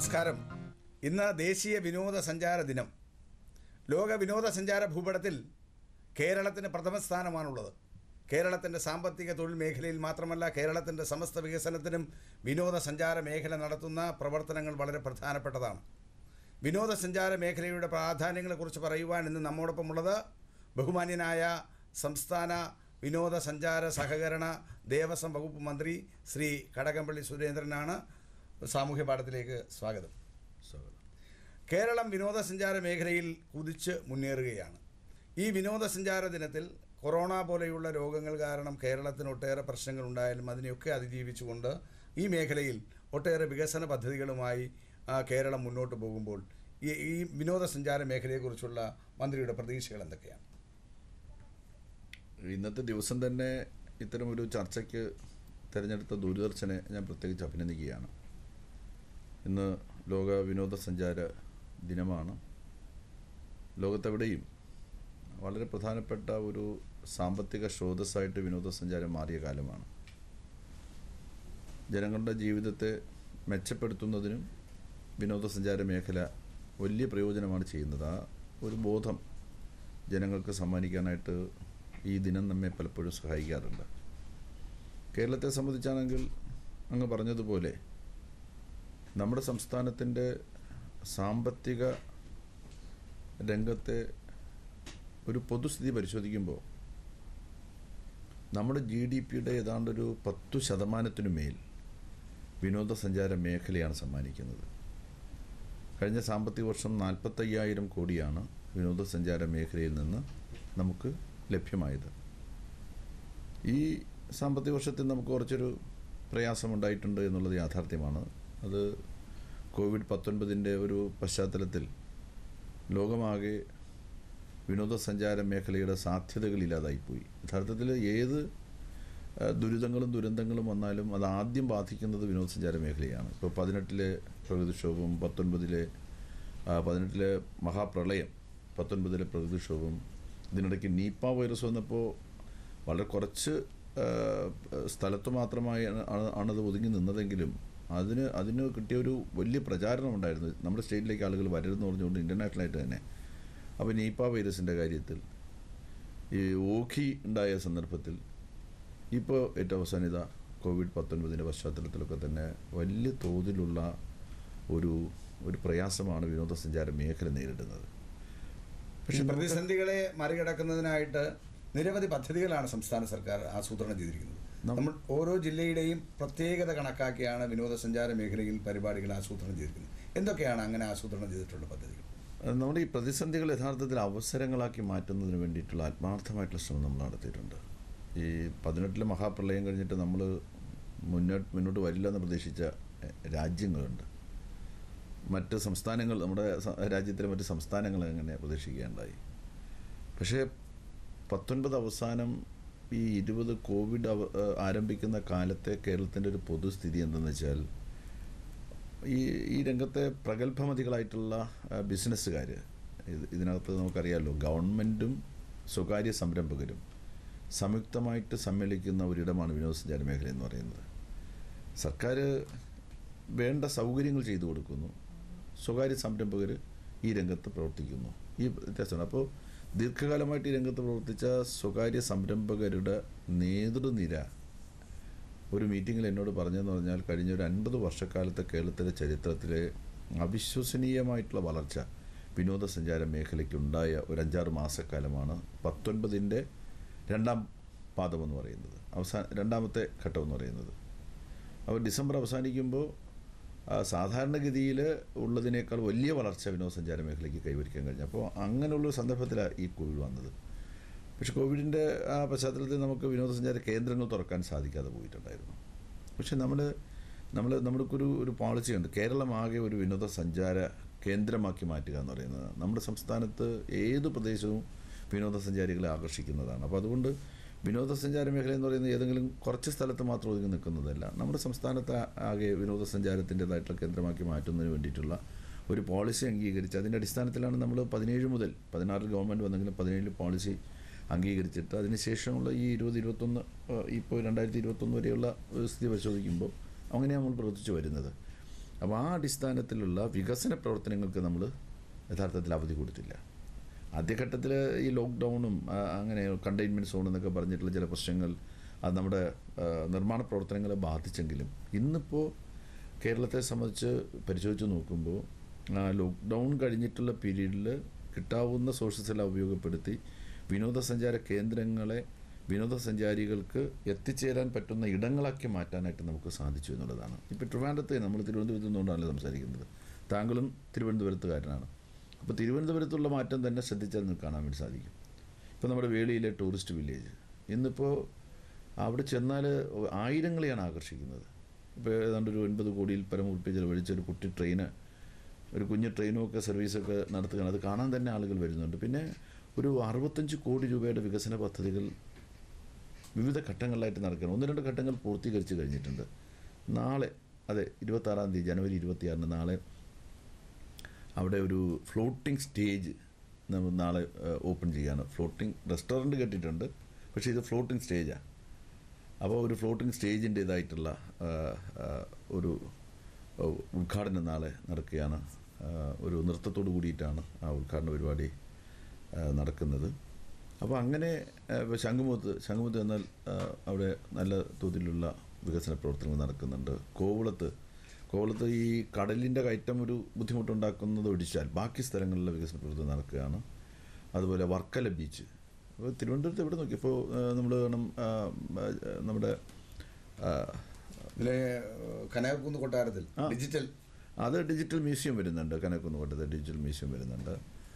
നമസ്കാരം ഇന്ന് ദേശീയ വിനോദസഞ്ചാര ദിനം ലോക വിനോദസഞ്ചാര ഭൂപടത്തിൽ കേരളത്തിന് പ്രഥമ സ്ഥാനമാണുള്ളത് കേരളത്തിൻ്റെ സാമ്പത്തിക തൊഴിൽ മേഖലയിൽ മാത്രമല്ല കേരളത്തിൻ്റെ സമസ്ത വികസനത്തിനും വിനോദസഞ്ചാര മേഖല നടത്തുന്ന പ്രവർത്തനങ്ങൾ വളരെ പ്രധാനപ്പെട്ടതാണ് വിനോദസഞ്ചാര മേഖലയുടെ പ്രാധാന്യങ്ങളെക്കുറിച്ച് പറയുവാൻ ഇന്ന് നമ്മോടൊപ്പമുള്ളത് ബഹുമാന്യനായ സംസ്ഥാന വിനോദസഞ്ചാര സഹകരണ ദേവസ്വം വകുപ്പ് മന്ത്രി ശ്രീ കടകംപള്ളി സുരേന്ദ്രനാണ് സാമൂഹ്യ പാഠത്തിലേക്ക് സ്വാഗതം സ്വാഗതം കേരളം വിനോദസഞ്ചാര മേഖലയിൽ കുതിച്ച് മുന്നേറുകയാണ് ഈ വിനോദസഞ്ചാര ദിനത്തിൽ കൊറോണ പോലെയുള്ള രോഗങ്ങൾ കാരണം കേരളത്തിന് ഒട്ടേറെ പ്രശ്നങ്ങൾ ഉണ്ടായാലും അതിനെയൊക്കെ അതിജീവിച്ചുകൊണ്ട് ഈ മേഖലയിൽ ഒട്ടേറെ വികസന പദ്ധതികളുമായി ആ, കേരളം മുന്നോട്ട് പോകുമ്പോൾ ഈ ഈ വിനോദസഞ്ചാര മേഖലയെക്കുറിച്ചുള്ള മന്ത്രിയുടെ പ്രതീക്ഷകൾ എന്തൊക്കെയാണ് ഇന്നത്തെ ദിവസം തന്നെ ഇത്തരമൊരു ചർച്ചയ്ക്ക് തിരഞ്ഞെടുത്ത ദൂരദർശനെ ഞാൻ പ്രത്യേകിച്ച് അഭിനന്ദിക്കുകയാണ് ഇന്ന് ലോക വിനോദസഞ്ചാര ദിനമാണ് ലോകത്തെവിടെയും വളരെ പ്രധാനപ്പെട്ട ഒരു സാമ്പത്തിക സ്രോതസ്സായിട്ട് വിനോദസഞ്ചാരം മാറിയ കാലമാണ് ജനങ്ങളുടെ ജീവിതത്തെ മെച്ചപ്പെടുത്തുന്നതിനും വിനോദസഞ്ചാര മേഖല വലിയ പ്രയോജനമാണ് ചെയ്യുന്നത് ആ ഒരു ബോധം ജനങ്ങൾക്ക് സമ്മാനിക്കാനായിട്ട് ഈ ദിനം നമ്മെ പലപ്പോഴും സഹായിക്കാറുണ്ട് കേരളത്തെ സംബന്ധിച്ചാണെങ്കിൽ അങ്ങ് പറഞ്ഞതുപോലെ നമ്മുടെ സംസ്ഥാനത്തിൻ്റെ സാമ്പത്തിക രംഗത്തെ ഒരു പൊതുസ്ഥിതി പരിശോധിക്കുമ്പോൾ നമ്മുടെ ജി ഡി പിയുടെ ഏതാണ്ടൊരു പത്തു ശതമാനത്തിനു മേൽ വിനോദസഞ്ചാര മേഖലയാണ് സമ്മാനിക്കുന്നത് കഴിഞ്ഞ സാമ്പത്തിക വർഷം നാൽപ്പത്തയ്യായിരം കോടിയാണ് വിനോദസഞ്ചാര മേഖലയിൽ നിന്ന് നമുക്ക് ലഭ്യമായത് ഈ സാമ്പത്തിക വർഷത്തിൽ നമുക്ക് കുറച്ചൊരു പ്രയാസമുണ്ടായിട്ടുണ്ട് എന്നുള്ളത് യാഥാർത്ഥ്യമാണ് അത് കോവിഡ് പത്തൊൻപതിൻ്റെ ഒരു പശ്ചാത്തലത്തിൽ ലോകമാകെ വിനോദസഞ്ചാര മേഖലയുടെ സാധ്യതകൾ ഇല്ലാതായിപ്പോയി യഥാർത്ഥത്തിൽ ഏത് ആ, ദുരിതങ്ങളും ദുരന്തങ്ങളും വന്നാലും അത് ആദ്യം ബാധിക്കുന്നത് വിനോദസഞ്ചാര മേഖലയാണ് ഇപ്പോൾ പതിനെട്ടിലെ പ്രകൃതിക്ഷോഭം പത്തൊൻപതിലെ ആ, പതിനെട്ടിലെ മഹാപ്രളയം പത്തൊൻപതിലെ പ്രകൃതിക്ഷോഭം ഇതിനിടയ്ക്ക് നീപ്പ വൈറസ് വന്നപ്പോൾ വളരെ കുറച്ച് ആ, സ്ഥലത്ത് മാത്രമായി ആണ് ആണത് ഒതുങ്ങി നിന്നതെങ്കിലും അതിന് അതിന് കിട്ടിയ ഒരു വലിയ പ്രചാരണം ഉണ്ടായിരുന്നു നമ്മുടെ സ്റ്റേറ്റിലേക്ക് ആളുകൾ വരരുതെന്ന് പറഞ്ഞുകൊണ്ട് ഇൻ്റർനാഷണലായിട്ട് തന്നെ അപ്പോൾ നീപ്പ വൈറസിൻ്റെ കാര്യത്തിൽ ഈ ഓഖി ഉണ്ടായ സന്ദർഭത്തിൽ ഇപ്പോൾ ഏറ്റവും അവസാനം ഇതാ കോവിഡ് പത്തൊൻപതിൻ്റെ പശ്ചാത്തലത്തിലൊക്കെ തന്നെ വലിയ തോതിലുള്ള ഒരു ഒരു പ്രയാസമാണ് വിനോദസഞ്ചാര മേഖല നേരിടുന്നത് പക്ഷേ പ്രതിസന്ധികളെ മറികടക്കുന്നതിനായിട്ട് നിരവധി പദ്ധതികളാണ് സംസ്ഥാന സർക്കാർ ആസൂത്രണം ചെയ്തിരിക്കുന്നത് നം- നമ്മൾ ഓരോ ജില്ലയുടെയും പ്രത്യേകത കണക്കാക്കിയാണ് വിനോദസഞ്ചാര മേഖലയിൽ പരിപാടികൾ ആസൂത്രണം ചെയ്തിരിക്കുന്നത് എന്തൊക്കെയാണ് അങ്ങനെ ആസൂത്രണം ചെയ്തിട്ടുള്ള പദ്ധതികൾ അത് നമ്മുടെ ഈ പ്രതിസന്ധികൾ യഥാർത്ഥത്തിൽ അവസരങ്ങളാക്കി മാറ്റുന്നതിന് വേണ്ടിയിട്ടുള്ള ആത്മാർത്ഥമായിട്ടുള്ള ശ്രമം നമ്മൾ നടത്തിയിട്ടുണ്ട് ഈ പതിനെട്ടിലെ മഹാപ്രളയം കഴിഞ്ഞിട്ട് നമ്മൾ മുന്നോട്ട് മുന്നോട്ട് വരില്ലെന്ന് പ്രതീക്ഷിച്ച എ, രാജ്യങ്ങളുണ്ട് മറ്റ് സംസ്ഥാനങ്ങൾ നമ്മുടെ സ- രാജ്യത്തിലെ മറ്റ് സംസ്ഥാനങ്ങൾ അങ്ങനെ പ്രതീക്ഷിക്കുകയുണ്ടായി പക്ഷേ പത്തൊൻപത് അവസാനം ഈ ഇരുപത് കോവിഡ് അവ ഏ, ആരംഭിക്കുന്ന കാലത്തെ കേരളത്തിൻ്റെ ഒരു പൊതുസ്ഥിതി എന്തെന്ന് വെച്ചാൽ ഈ ഈ രംഗത്തെ പ്രഗത്ഭമതികളായിട്ടുള്ള ബിസിനസ്സുകാർ ഇത് ഇതിനകത്ത് നമുക്കറിയാമല്ലോ ഗവൺമെൻറ്റും സ്വകാര്യ സംരംഭകരും സംയുക്തമായിട്ട് സമ്മേളിക്കുന്ന ഒരിടമാണ് വിനോദസഞ്ചാര മേഖല എന്ന് പറയുന്നത് സർക്കാർ വേണ്ട സൗകര്യങ്ങൾ ചെയ്തു കൊടുക്കുന്നു സ്വകാര്യ സംരംഭകർ ഈ രംഗത്ത് പ്രവർത്തിക്കുന്നു ഈ വ്യത്യാസമാണ് അപ്പോൾ ദീർഘകാലമായിട്ട് ഈ രംഗത്ത് പ്രവർത്തിച്ച സ്വകാര്യ സംരംഭകരുടെ നേതൃനിര ഒരു മീറ്റിങ്ങിൽ എന്നോട് പറഞ്ഞതെന്ന് പറഞ്ഞാൽ കഴിഞ്ഞ ഒരു അൻപത് വർഷക്കാലത്തെ കേരളത്തിലെ ചരിത്രത്തിലെ അവിശ്വസനീയമായിട്ടുള്ള വളർച്ച വിനോദസഞ്ചാര മേഖലയ്ക്കുണ്ടായ ഒരു അഞ്ചാറ് മാസക്കാലമാണ് പത്തൊൻപതിൻ്റെ രണ്ടാം പാദമെന്ന് പറയുന്നത് അവസാന രണ്ടാമത്തെ ഘട്ടമെന്ന് പറയുന്നത് അപ്പോൾ ഡിസംബർ അവസാനിക്കുമ്പോൾ ആ, സാധാരണഗതിയിൽ ഉള്ളതിനേക്കാൾ വലിയ വളർച്ച വിനോദസഞ്ചാര മേഖലയ്ക്ക് കൈവരിക്കാൻ കഴിഞ്ഞു അപ്പോൾ അങ്ങനെയുള്ള ഒരു സന്ദർഭത്തിലാണ് ഈ കോവിഡ് വന്നത് പക്ഷെ കോവിഡിൻ്റെ ആ പശ്ചാത്തലത്തിൽ നമുക്ക് വിനോദസഞ്ചാര കേന്ദ്രങ്ങൾ തുറക്കാൻ സാധിക്കാതെ പോയിട്ടുണ്ടായിരുന്നു പക്ഷെ നമ്മൾ നമ്മൾ നമ്മൾക്കൊരു ഒരു പോളിസിയുണ്ട് കേരളം ആകെ ഒരു വിനോദസഞ്ചാര കേന്ദ്രമാക്കി മാറ്റുക എന്ന് പറയുന്നത് നമ്മുടെ സംസ്ഥാനത്ത് ഏത് പ്രദേശവും വിനോദസഞ്ചാരികളെ ആകർഷിക്കുന്നതാണ് അപ്പോൾ അതുകൊണ്ട് വിനോദസഞ്ചാര മേഖല എന്ന് പറയുന്നത് ഏതെങ്കിലും കുറച്ച് സ്ഥലത്ത് മാത്രം ഒതുങ്ങി നിൽക്കുന്നതല്ല നമ്മുടെ സംസ്ഥാനത്ത് ആ- ആകെ വിനോദസഞ്ചാരത്തിൻ്റെതായിട്ടുള്ള കേന്ദ്രമാക്കി മാറ്റുന്നതിന് വേണ്ടിയിട്ടുള്ള ഒരു പോളിസി അംഗീകരിച്ച് അതിൻ്റെ അടിസ്ഥാനത്തിലാണ് നമ്മൾ പതിനേഴ് മുതൽ പതിനാറിൽ ഗവൺമെൻറ് വന്നെങ്കിലും പതിനേഴിൽ പോളിസി അംഗീകരിച്ചിട്ട് അതിനുശേഷമുള്ള ഈ ഇരുപത് ഇരുപത്തൊന്ന് ഇപ്പോൾ രണ്ടായിരത്തി ഇരുപത്തൊന്ന് വരെയുള്ള ഒരു സ്ഥിതി പരിശോധിക്കുമ്പോൾ അങ്ങനെയാണ് നമ്മൾ പ്രവർത്തിച്ചു വരുന്നത് അപ്പോൾ ആ അടിസ്ഥാനത്തിലുള്ള വികസന പ്രവർത്തനങ്ങൾക്ക് നമ്മൾ യഥാർത്ഥത്തിൽ അവധി കൊടുത്തില്ല ആദ്യഘട്ടത്തിൽ ഈ ലോക്ക്ഡൗണും ആ, അങ്ങനെ കണ്ടെയ്ൻമെൻറ്റ് സോൺ എന്നൊക്കെ പറഞ്ഞിട്ടുള്ള ചില പ്രശ്നങ്ങൾ അത് നമ്മുടെ ആ, നിർമ്മാണ പ്രവർത്തനങ്ങളെ ബാധിച്ചെങ്കിലും ഇന്നിപ്പോൾ കേരളത്തെ സംബന്ധിച്ച് പരിശോധിച്ച് നോക്കുമ്പോൾ ആ, ലോക്ക്ഡൗൺ കഴിഞ്ഞിട്ടുള്ള പീരീഡിൽ കിട്ടാവുന്ന സോഴ്സസ് എല്ലാം ഉപയോഗപ്പെടുത്തി വിനോദസഞ്ചാര കേന്ദ്രങ്ങളെ വിനോദസഞ്ചാരികൾക്ക് എത്തിച്ചേരാൻ പറ്റുന്ന ഇടങ്ങളാക്കി മാറ്റാനായിട്ട് നമുക്ക് സാധിച്ചു എന്നുള്ളതാണ് ഇപ്പോൾ ട്രിവാൻഡ്രത്ത് നമ്മൾ തിരുവനന്തപുരത്ത് നിന്നുകൊണ്ടാണല്ലോ സംസാരിക്കുന്നത് താങ്കളും തിരുവനന്തപുരത്തുകാരനാണ് അപ്പോൾ തിരുവനന്തപുരത്തുള്ള മാറ്റം തന്നെ ശ്രദ്ധിച്ചാൽ നിങ്ങൾക്ക് കാണാൻ വേണ്ടി സാധിക്കും ഇപ്പോൾ നമ്മുടെ വേളിയിലെ ടൂറിസ്റ്റ് വില്ലേജ് ഇന്നിപ്പോൾ അവിടെ ചെന്നാൽ ആയിരങ്ങളെയാണ് ആകർഷിക്കുന്നത് ഇപ്പോൾ ഏതാണ്ട് ഒരു ഒൻപത് കോടിയിൽ പരം ഉറുപ്പിക ചെലവഴിച്ച ഒരു കുട്ടി ട്രെയിന് ഒരു കുഞ്ഞു ട്രെയിനും ഒക്കെ സർവീസൊക്കെ നടത്തുകയാണ് അത് കാണാൻ തന്നെ ആളുകൾ വരുന്നുണ്ട് പിന്നെ ഒരു അറുപത്തഞ്ച് കോടി രൂപയുടെ വികസന പദ്ധതികൾ വിവിധ ഘട്ടങ്ങളിലായിട്ട് നടക്കുകയാണ് ഒന്ന് രണ്ട് ഘട്ടങ്ങൾ പൂർത്തീകരിച്ച് കഴിഞ്ഞിട്ടുണ്ട് നാളെ അതെ ഇരുപത്താറാം തീയതി ജനുവരി ഇരുപത്തിയാറിന് നാളെ അവിടെ ഒരു ഫ്ലോട്ടിംഗ് സ്റ്റേജ് നമ്മൾ നാളെ ഓപ്പൺ ചെയ്യാണ് ഫ്ലോട്ടിംഗ് റെസ്റ്റോറൻറ്റ് കെട്ടിയിട്ടുണ്ട് പക്ഷേ ഇത് ഫ്ലോട്ടിംഗ് സ്റ്റേജാണ് അപ്പോൾ ഒരു ഫ്ലോട്ടിംഗ് സ്റ്റേജിൻ്റേതായിട്ടുള്ള ഒരു ആ, ഉദ്ഘാടനം നാളെ നടക്കുകയാണ് ആ, ഒരു നൃത്തത്തോട് കൂടിയിട്ടാണ് ആ ഉദ്ഘാടന പരിപാടി ആ, നടക്കുന്നത് അപ്പോൾ അങ്ങനെ ആ, ഇപ്പോൾ ശംഖുമുഖത്ത് ശംഖുമുഖത്ത് എന്നാൽ ആ, അവിടെ നല്ല തോതിലുള്ള വികസന പ്രവർത്തനങ്ങൾ നടക്കുന്നുണ്ട് കോവളത്ത് കോവളത്ത് ഈ കടലിൻ്റെ കയറ്റം ഒരു ബുദ്ധിമുട്ടുണ്ടാക്കുന്നത് ഒഴിച്ചാൽ ബാക്കി സ്ഥലങ്ങളിലെ വികസന പ്രവർത്തനം നടക്കുകയാണ് അതുപോലെ വർക്കല ബീച്ച് അപ്പോൾ തിരുവനന്തപുരത്ത് എവിടെ നോക്കിയപ്പോൾ നമ്മൾ കാണും ആ, ആ, നമ്മുടെ ആ, ഇതിലെ കനകക്കുന്ന് കൊട്ടാരത്തിൽ ആ. ഡിജിറ്റൽ അത് ഡിജിറ്റൽ മ്യൂസിയം വരുന്നുണ്ട് കനക്കുന്ന് കോട്ടയത്ത് ഡിജിറ്റൽ മ്യൂസിയം വരുന്നുണ്ട്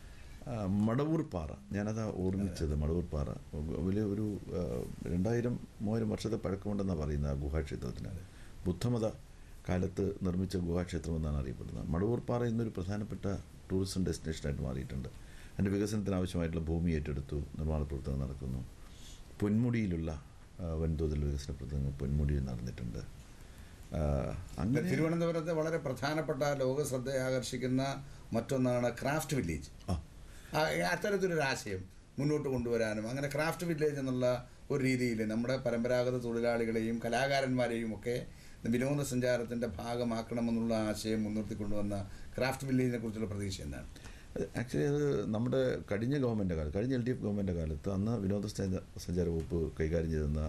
ആ, മടവൂർ പാറ ഞാനതാ ഓർമ്മിച്ചത് മടവൂർ പാറ വലിയ ഒരു ആ, രണ്ടായിരം മൂവായിരം വർഷത്തെ പഴക്കമുണ്ടെന്നാണ് പറയുന്നത് ആ ഗുഹാക്ഷേത്രത്തിന് ബുദ്ധമത കാലത്ത് നിർമ്മിച്ച ഗുഹാക്ഷേത്രം എന്നാണ് അറിയപ്പെടുന്നത് മടവൂർ പാറ ഇന്നൊരു പ്രധാനപ്പെട്ട ടൂറിസം ഡെസ്റ്റിനേഷനായിട്ട് മാറിയിട്ടുണ്ട് അതിൻ്റെ വികസനത്തിന് ആവശ്യമായിട്ടുള്ള ഭൂമി ഏറ്റെടുത്തു നിർമ്മാണ പ്രവർത്തനം നടക്കുന്നു പൊന്മുടിയിലുള്ള ആ, വൻതോതിലുള്ള വികസന പ്രവർത്തനങ്ങൾ പൊന്മുടിയിൽ നടന്നിട്ടുണ്ട് ആ, അങ്ങനെ തിരുവനന്തപുരത്തെ വളരെ പ്രധാനപ്പെട്ട ലോക ശ്രദ്ധ ആകർഷിക്കുന്ന മറ്റൊന്നാണ് ക്രാഫ്റ്റ് വില്ലേജ് ആ ആ, അത്തരത്തിലൊരു ആശയം മുന്നോട്ട് കൊണ്ടുവരാനും അങ്ങനെ ക്രാഫ്റ്റ് വില്ലേജ് എന്നുള്ള ഒരു രീതിയിൽ നമ്മുടെ പരമ്പരാഗത തൊഴിലാളികളെയും കലാകാരന്മാരെയും ഒക്കെ വിനോദസഞ്ചാരത്തിൻ്റെ ഭാഗമാക്കണമെന്നുള്ള ആശയം മുൻനിർത്തിക്കൊണ്ടുവന്ന ക്രാഫ്റ്റ് വില്ലേജിനെ കുറിച്ചുള്ള പ്രതീക്ഷ എന്താണ് ആക്ച്വലി അത് നമ്മുടെ കഴിഞ്ഞ ഗവൺമെൻറ് കാലത്ത് കഴിഞ്ഞ എൽ ഡി എഫ് ഗവൺമെൻറ് കാലത്ത് അന്ന് വിനോദസഞ്ചാര സഞ്ചാര വകുപ്പ് കൈകാര്യം ചെയ്തിരുന്ന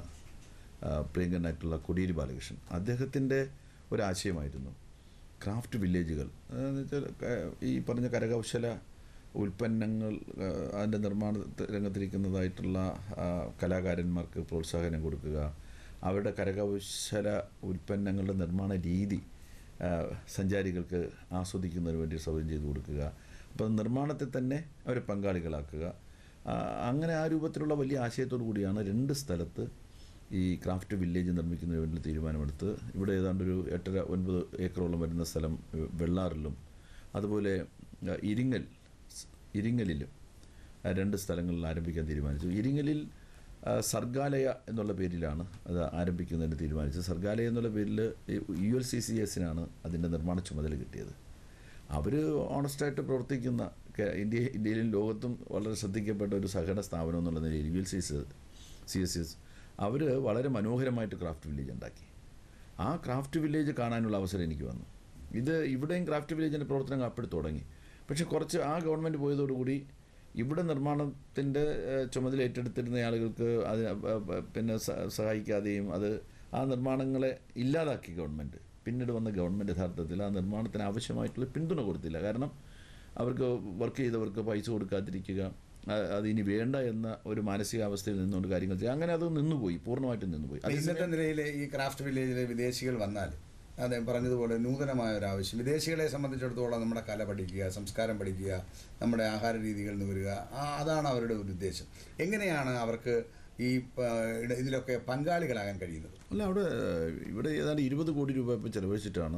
ആ, പ്രിയങ്കരനായിട്ടുള്ള കൊടിയേരി ബാലകൃഷ്ണൻ അദ്ദേഹത്തിൻ്റെ ഒരാശയമായിരുന്നു ക്രാഫ്റ്റ് വില്ലേജുകൾ എന്ന് വെച്ചാൽ ക- ഈ പറഞ്ഞ കരകൗശല ഉൽപ്പന്നങ്ങൾ ആ, അതിൻ്റെ നിർമ്മാണ രംഗത്തിരിക്കുന്നതായിട്ടുള്ള ആ, കലാകാരന്മാർക്ക് പ്രോത്സാഹനം കൊടുക്കുക അവരുടെ കരകൗശല ഉൽപ്പന്നങ്ങളുടെ നിർമ്മാണ രീതി ആ, സഞ്ചാരികൾക്ക് ആസ്വദിക്കുന്നതിന് വേണ്ടി സൗകര്യം ചെയ്തു കൊടുക്കുക അപ്പം നിർമ്മാണത്തിൽ തന്നെ അവരെ പങ്കാളികളാക്കുക ആ, അങ്ങനെ ആ രൂപത്തിലുള്ള വലിയ ആശയത്തോടു കൂടിയാണ് രണ്ട് സ്ഥലത്ത് ഈ ക്രാഫ്റ്റ് വില്ലേജ് നിർമ്മിക്കുന്നതിന് വേണ്ടി തീരുമാനമെടുത്ത് ഇവിടെ ഏതാണ്ട് ഒരു എട്ടര ഒൻപത് ഏക്കറോളം വരുന്ന സ്ഥലം ഏഹ്, വെള്ളാറിലും അതുപോലെ ആ, ഇരിങ്ങൽ സ് ഇരിങ്ങലിലും ആ, രണ്ട് സ്ഥലങ്ങളിൽ ആരംഭിക്കാൻ തീരുമാനിച്ചു ഇരിങ്ങലിൽ ആ, സർഗാലയ എന്നുള്ള പേരിലാണ് അത് ആരംഭിക്കുന്നതിന് തീരുമാനിച്ചത് സർഗാലയ എന്നുള്ള പേരിൽ യു എൽ സി സി എസിനാണ് അതിൻ്റെ നിർമ്മാണ ചുമതല കിട്ടിയത് അവർ ഓണസ്റ്റായിട്ട് പ്രവർത്തിക്കുന്ന കേ- ഇന്ത്യ ഇന്ത്യയിലും ലോകത്തും വളരെ ശ്രദ്ധിക്കപ്പെട്ട ഒരു സഹകരണ സ്ഥാപനം എന്നുള്ള നിലയിൽ U L C S C S S അവർ വളരെ മനോഹരമായിട്ട് ക്രാഫ്റ്റ് വില്ലേജ് ഉണ്ടാക്കി ആ ക്രാഫ്റ്റ് വില്ലേജ് കാണാനുള്ള അവസരം എനിക്ക് വന്നു ഇത് ഇവിടെയും ക്രാഫ്റ്റ് വില്ലേജിൻ്റെ പ്രവർത്തനം അപ്പോൾ തുടങ്ങി പക്ഷേ കുറച്ച് ആ ഗവൺമെൻറ് പോയതോടുകൂടി ഇവിടെ നിർമ്മാണത്തിൻ്റെ ഏഹ്, ചുമതല ഏറ്റെടുത്തിരുന്ന ആളുകൾക്ക് അത് അഹ് അഹ് പിന്നെ സ- സഹായിക്കാതെയും അത് ആ നിർമ്മാണങ്ങളെ ഇല്ലാതാക്കി ഗവൺമെൻറ് പിന്നീട് വന്ന ഗവൺമെൻറ് യഥാർത്ഥത്തിൽ ആ നിർമ്മാണത്തിന് ആവശ്യമായിട്ടുള്ള പിന്തുണ കൊടുത്തില്ല കാരണം അവർക്ക് വർക്ക് ചെയ്തവർക്ക് പൈസ കൊടുക്കാതിരിക്കുക അ- അത് ഇനി വേണ്ട എന്ന ഒരു മാനസികാവസ്ഥയിൽ നിന്നുകൊണ്ട് കാര്യങ്ങൾ ചെയ്യുക അങ്ങനെ അത് നിന്നുപോയി പൂർണ്ണമായിട്ടും നിന്നുപോയി അതേസമയം ഇന്നത്തെ നിലയിൽ ഈ ക്രാഫ്റ്റ് വില്ലേജിലെ വിദേശികൾ വന്നാൽ അദ്ദേഹം പറഞ്ഞതുപോലെ നൂതനമായ ഒരു ആവശ്യം വിദേശികളെ സംബന്ധിച്ചിടത്തോളം നമ്മുടെ കല പഠിക്കുക സംസ്കാരം പഠിക്കുക നമ്മുടെ ആഹാര രീതികളിൽ നിന്ന് വരിക ആ, അതാണ് അവരുടെ ഒരു ഉദ്ദേശം എങ്ങനെയാണ് അവർക്ക് ഈ ആ, ഇട- ഇതിലൊക്കെ പങ്കാളികളാകാൻ കഴിയുന്നത് അല്ല അവിടെ ഇവിടെ ഏതാണ്ട് ഇരുപത് കോടി രൂപ ഇപ്പോൾ ചെലവഴിച്ചിട്ടാണ്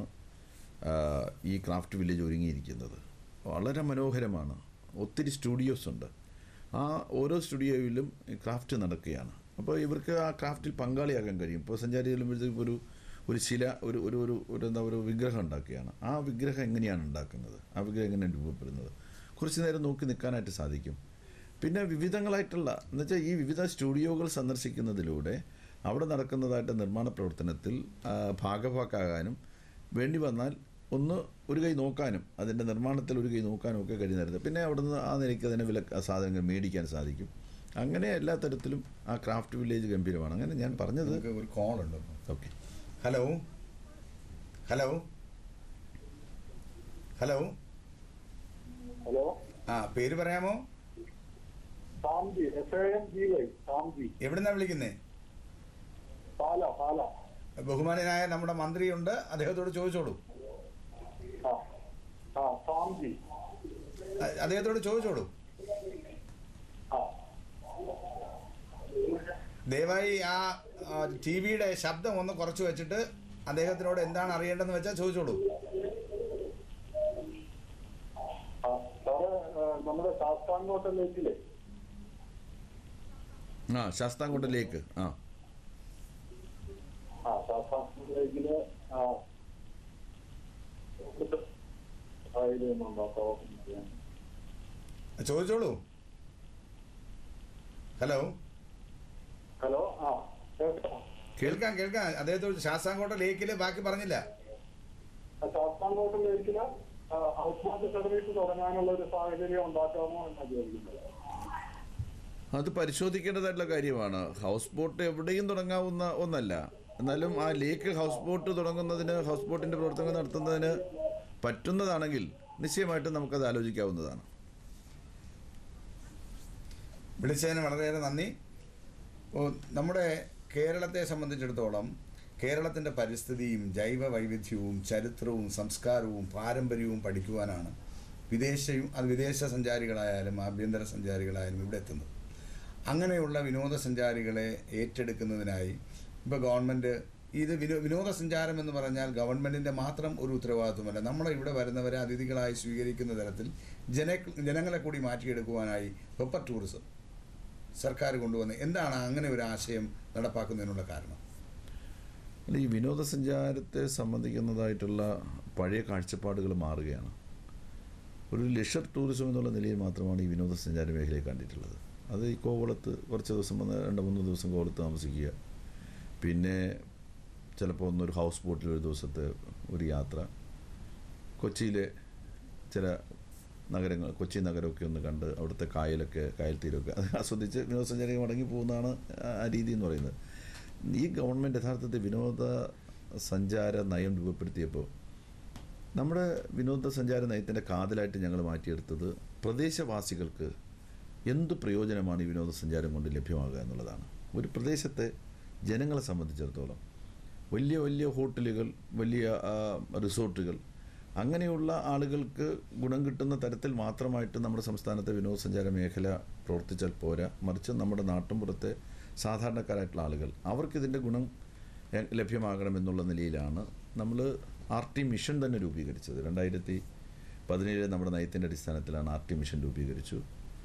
ആ, ഈ ക്രാഫ്റ്റ് വില്ലേജ് ഒരുങ്ങിയിരിക്കുന്നത് വളരെ മനോഹരമാണ് ഒത്തിരി സ്റ്റുഡിയോസ് ഉണ്ട് ആ ഓരോ സ്റ്റുഡിയോയിലും ഈ ക്രാഫ്റ്റ് നടക്കുകയാണ് അപ്പോൾ ഇവർക്ക് ആ ക്രാഫ്റ്റിൽ പങ്കാളിയാകാൻ കഴിയും ഇപ്പോൾ സഞ്ചാരി ചെല്ലുമ്പോഴത്തേക്ക് ഒരു ഒരു ശില ഒരു ഒരു ഒരു ഒരു എന്താ ഒരു വിഗ്രഹം ഉണ്ടാക്കുകയാണ് ആ വിഗ്രഹം എങ്ങനെയാണ് ഉണ്ടാക്കുന്നത് ആ വിഗ്രഹം എങ്ങനെയാണ് രൂപപ്പെടുന്നത് കുറച്ച് നേരം നോക്കി നിൽക്കാനായിട്ട് സാധിക്കും പിന്നെ വിവിധങ്ങളായിട്ടുള്ള എന്നുവെച്ചാൽ ഈ വിവിധ സ്റ്റുഡിയോകൾ സന്ദർശിക്കുന്നതിലൂടെ അവിടെ നടക്കുന്നതായിട്ട് നിർമ്മാണ പ്രവർത്തനത്തിൽ ആ, ഭാഗഭാക്കാകാനും വേണ്ടി വന്നാൽ ഒന്ന് ഒരു കൈ നോക്കാനും അതിൻ്റെ നിർമ്മാണത്തിൽ ഒരു കൈ നോക്കാനും ഒക്കെ കഴിയുന്നത് പിന്നെ അവിടുന്ന് ആ നിലയ്ക്ക് അതിനെ വില ആ സാധനങ്ങൾ മേടിക്കാൻ സാധിക്കും അങ്ങനെ എല്ലാ തരത്തിലും ആ ക്രാഫ്റ്റ് വില്ലേജ് ഗംഭീരമാണ് അങ്ങനെ ഞാൻ പറഞ്ഞത് നമുക്ക് ഒരു കോൾ ഉണ്ട് ഇപ്പം. Okay hello hello hello hello ആ പേര് പറയാമോ Samji S A M G Y Samji എവിടുന്നാ വിളിക്കുന്നേ പാല പാല ബഹുമാനായ നമ്മുടെ മന്ത്രിയുണ്ട് അദ്ദേഹത്തോട് ചോദിച്ചോളൂ ആ ആ സാംജി അ- അദ്ദേഹത്തോട് ചോദിച്ചോളൂ ആ ദയവായി ആ ടി വിയുടെ ശബ്ദം ഒന്ന് കുറച്ച് വെച്ചിട്ട് അദ്ദേഹത്തിനോട് എന്താണ് അറിയേണ്ടതെന്ന് വെച്ചാൽ ചോദിച്ചോളൂ ആ സാറ് ഏ, നമ്മുടെ ശാസ്താംകോട്ട ലേക്കിലെ ആ ശാസ്താംകോട്ട ലേക്ക് ആ ആ ശാസ്താംകോട്ട ലേക്കില് ആ ആയിരുന്നുണ്ടോ പ്രവർത്തനം ചോദിച്ചോളൂ ഹലോ ഹലോ ആ കേൾക്കാം കേൾക്കാം കേൾക്കാം അദ്ദേഹത്തോട് ശാസ്താംകോട്ട ലേക്കില് ബാക്കി പറഞ്ഞില്ല ആ, ശാസ്താംകോട്ട ലേക്കില് ആ, ഹൗസ് ബോട്ട് സർവീസ് തുടങ്ങാനുള്ള ഒരു സാഹചര്യം ഉണ്ടാക്കാമോ എന്നാണ് ചോദിക്കുന്നത് അത് പരിശോധിക്കേണ്ടതായിട്ടുള്ള കാര്യമാണ് ഹൗസ് ബോട്ട് എവിടെയും തുടങ്ങാവുന്ന ഒന്നല്ല എന്നാലും ആ ലേക്ക് ഹൗസ് ബോട്ട് തുടങ്ങുന്നതിന് ഹൗസ് ബോട്ടിൻ്റെ പ്രവർത്തനം നടത്തുന്നതിന് പറ്റുന്നതാണെങ്കിൽ നിശ്ചയമായിട്ടും നമുക്കത് ആലോചിക്കാവുന്നതാണ് വിളിച്ചതിന് വളരെയേറെ നന്ദി ഓ, നമ്മുടെ കേരളത്തെ സംബന്ധിച്ചിടത്തോളം കേരളത്തിൻ്റെ പരിസ്ഥിതിയും ജൈവ വൈവിധ്യവും ചരിത്രവും സംസ്കാരവും പാരമ്പര്യവും പഠിക്കുവാനാണ് വിദേശയും അത് വിദേശ സഞ്ചാരികളായാലും ആഭ്യന്തര സഞ്ചാരികളായാലും ഇവിടെ എത്തുന്നത് അങ്ങനെയുള്ള വിനോദസഞ്ചാരികളെ ഏറ്റെടുക്കുന്നതിനായി ഇപ്പോൾ ഗവൺമെൻറ് ഇത് വിനോ വിനോദസഞ്ചാരം എന്ന് പറഞ്ഞാൽ ഗവൺമെൻറ്റിൻ്റെ മാത്രം ഒരു ഉത്തരവാദിത്വമല്ല നമ്മളെ ഇവിടെ വരുന്നവരെ അതിഥികളായി സ്വീകരിക്കുന്ന തരത്തിൽ ജന ജനങ്ങളെ കൂടി മാറ്റിയെടുക്കുവാനായി പെപ്പർ ടൂറിസം സർക്കാർ കൊണ്ടുവന്ന് എന്താണ് അങ്ങനെ ഒരു ആശയം നടപ്പാക്കുന്നതിനുള്ള കാരണം അല്ല ഈ വിനോദസഞ്ചാരത്തെ സംബന്ധിക്കുന്നതായിട്ടുള്ള പഴയ കാഴ്ചപ്പാടുകൾ മാറുകയാണ് ഒരു ലെഷർ ടൂറിസം എന്നുള്ള നിലയിൽ മാത്രമാണ് ഈ വിനോദസഞ്ചാര മേഖലയെ കണ്ടിട്ടുള്ളത് അത് ഈ കോവളത്ത് കുറച്ച് ദിവസം വന്ന് രണ്ട് മൂന്ന് ദിവസം കോവളത്ത് താമസിക്കുക പിന്നെ ചിലപ്പോൾ ഒന്നൊരു ഹൗസ് ബോട്ടിൽ ഒരു ദിവസത്തെ ഒരു യാത്ര കൊച്ചിയിലെ ചില നഗരങ്ങൾ കൊച്ചി നഗരമൊക്കെ ഒന്ന് കണ്ട് അവിടുത്തെ കായലൊക്കെ കായൽ തീരമൊക്കെ അത് ആസ്വദിച്ച് വിനോദസഞ്ചാരികൾ മടങ്ങി പോകുന്നതാണ് ആ- ആ രീതി എന്ന് പറയുന്നത് ഈ ഗവൺമെൻറ് യഥാർത്ഥത്തിൽ വിനോദ സഞ്ചാര നയം രൂപപ്പെടുത്തിയപ്പോൾ നമ്മുടെ വിനോദസഞ്ചാര നയത്തിൻ്റെ കാതലായിട്ട് ഞങ്ങൾ മാറ്റിയെടുത്തത് പ്രദേശവാസികൾക്ക് എന്ത് പ്രയോജനമാണ് ഈ വിനോദസഞ്ചാരം കൊണ്ട് ലഭ്യമാകുക എന്നുള്ളതാണ് ഒരു പ്രദേശത്തെ ജനങ്ങളെ സംബന്ധിച്ചിടത്തോളം വലിയ വലിയ ഹോട്ടലുകൾ വലിയ ആ, റിസോർട്ടുകൾ അങ്ങനെയുള്ള ആളുകൾക്ക് ഗുണം കിട്ടുന്ന തരത്തിൽ മാത്രമായിട്ട് നമ്മുടെ സംസ്ഥാനത്തെ വിനോദസഞ്ചാര മേഖല പ്രവർത്തിച്ചാൽ പോരാ മറിച്ച് നമ്മുടെ നാട്ടിൻപുറത്തെ സാധാരണക്കാരായിട്ടുള്ള ആളുകൾ അവർക്കിതിൻ്റെ ഗുണം എ- ലഭ്യമാകണമെന്നുള്ള നിലയിലാണ് നമ്മൾ ആർ ടി മിഷൻ തന്നെ രൂപീകരിച്ചത് രണ്ടായിരത്തി പതിനേഴ് നമ്മുടെ നയത്തിൻ്റെ അടിസ്ഥാനത്തിലാണ് ആർ ടി മിഷൻ രൂപീകരിച്ചു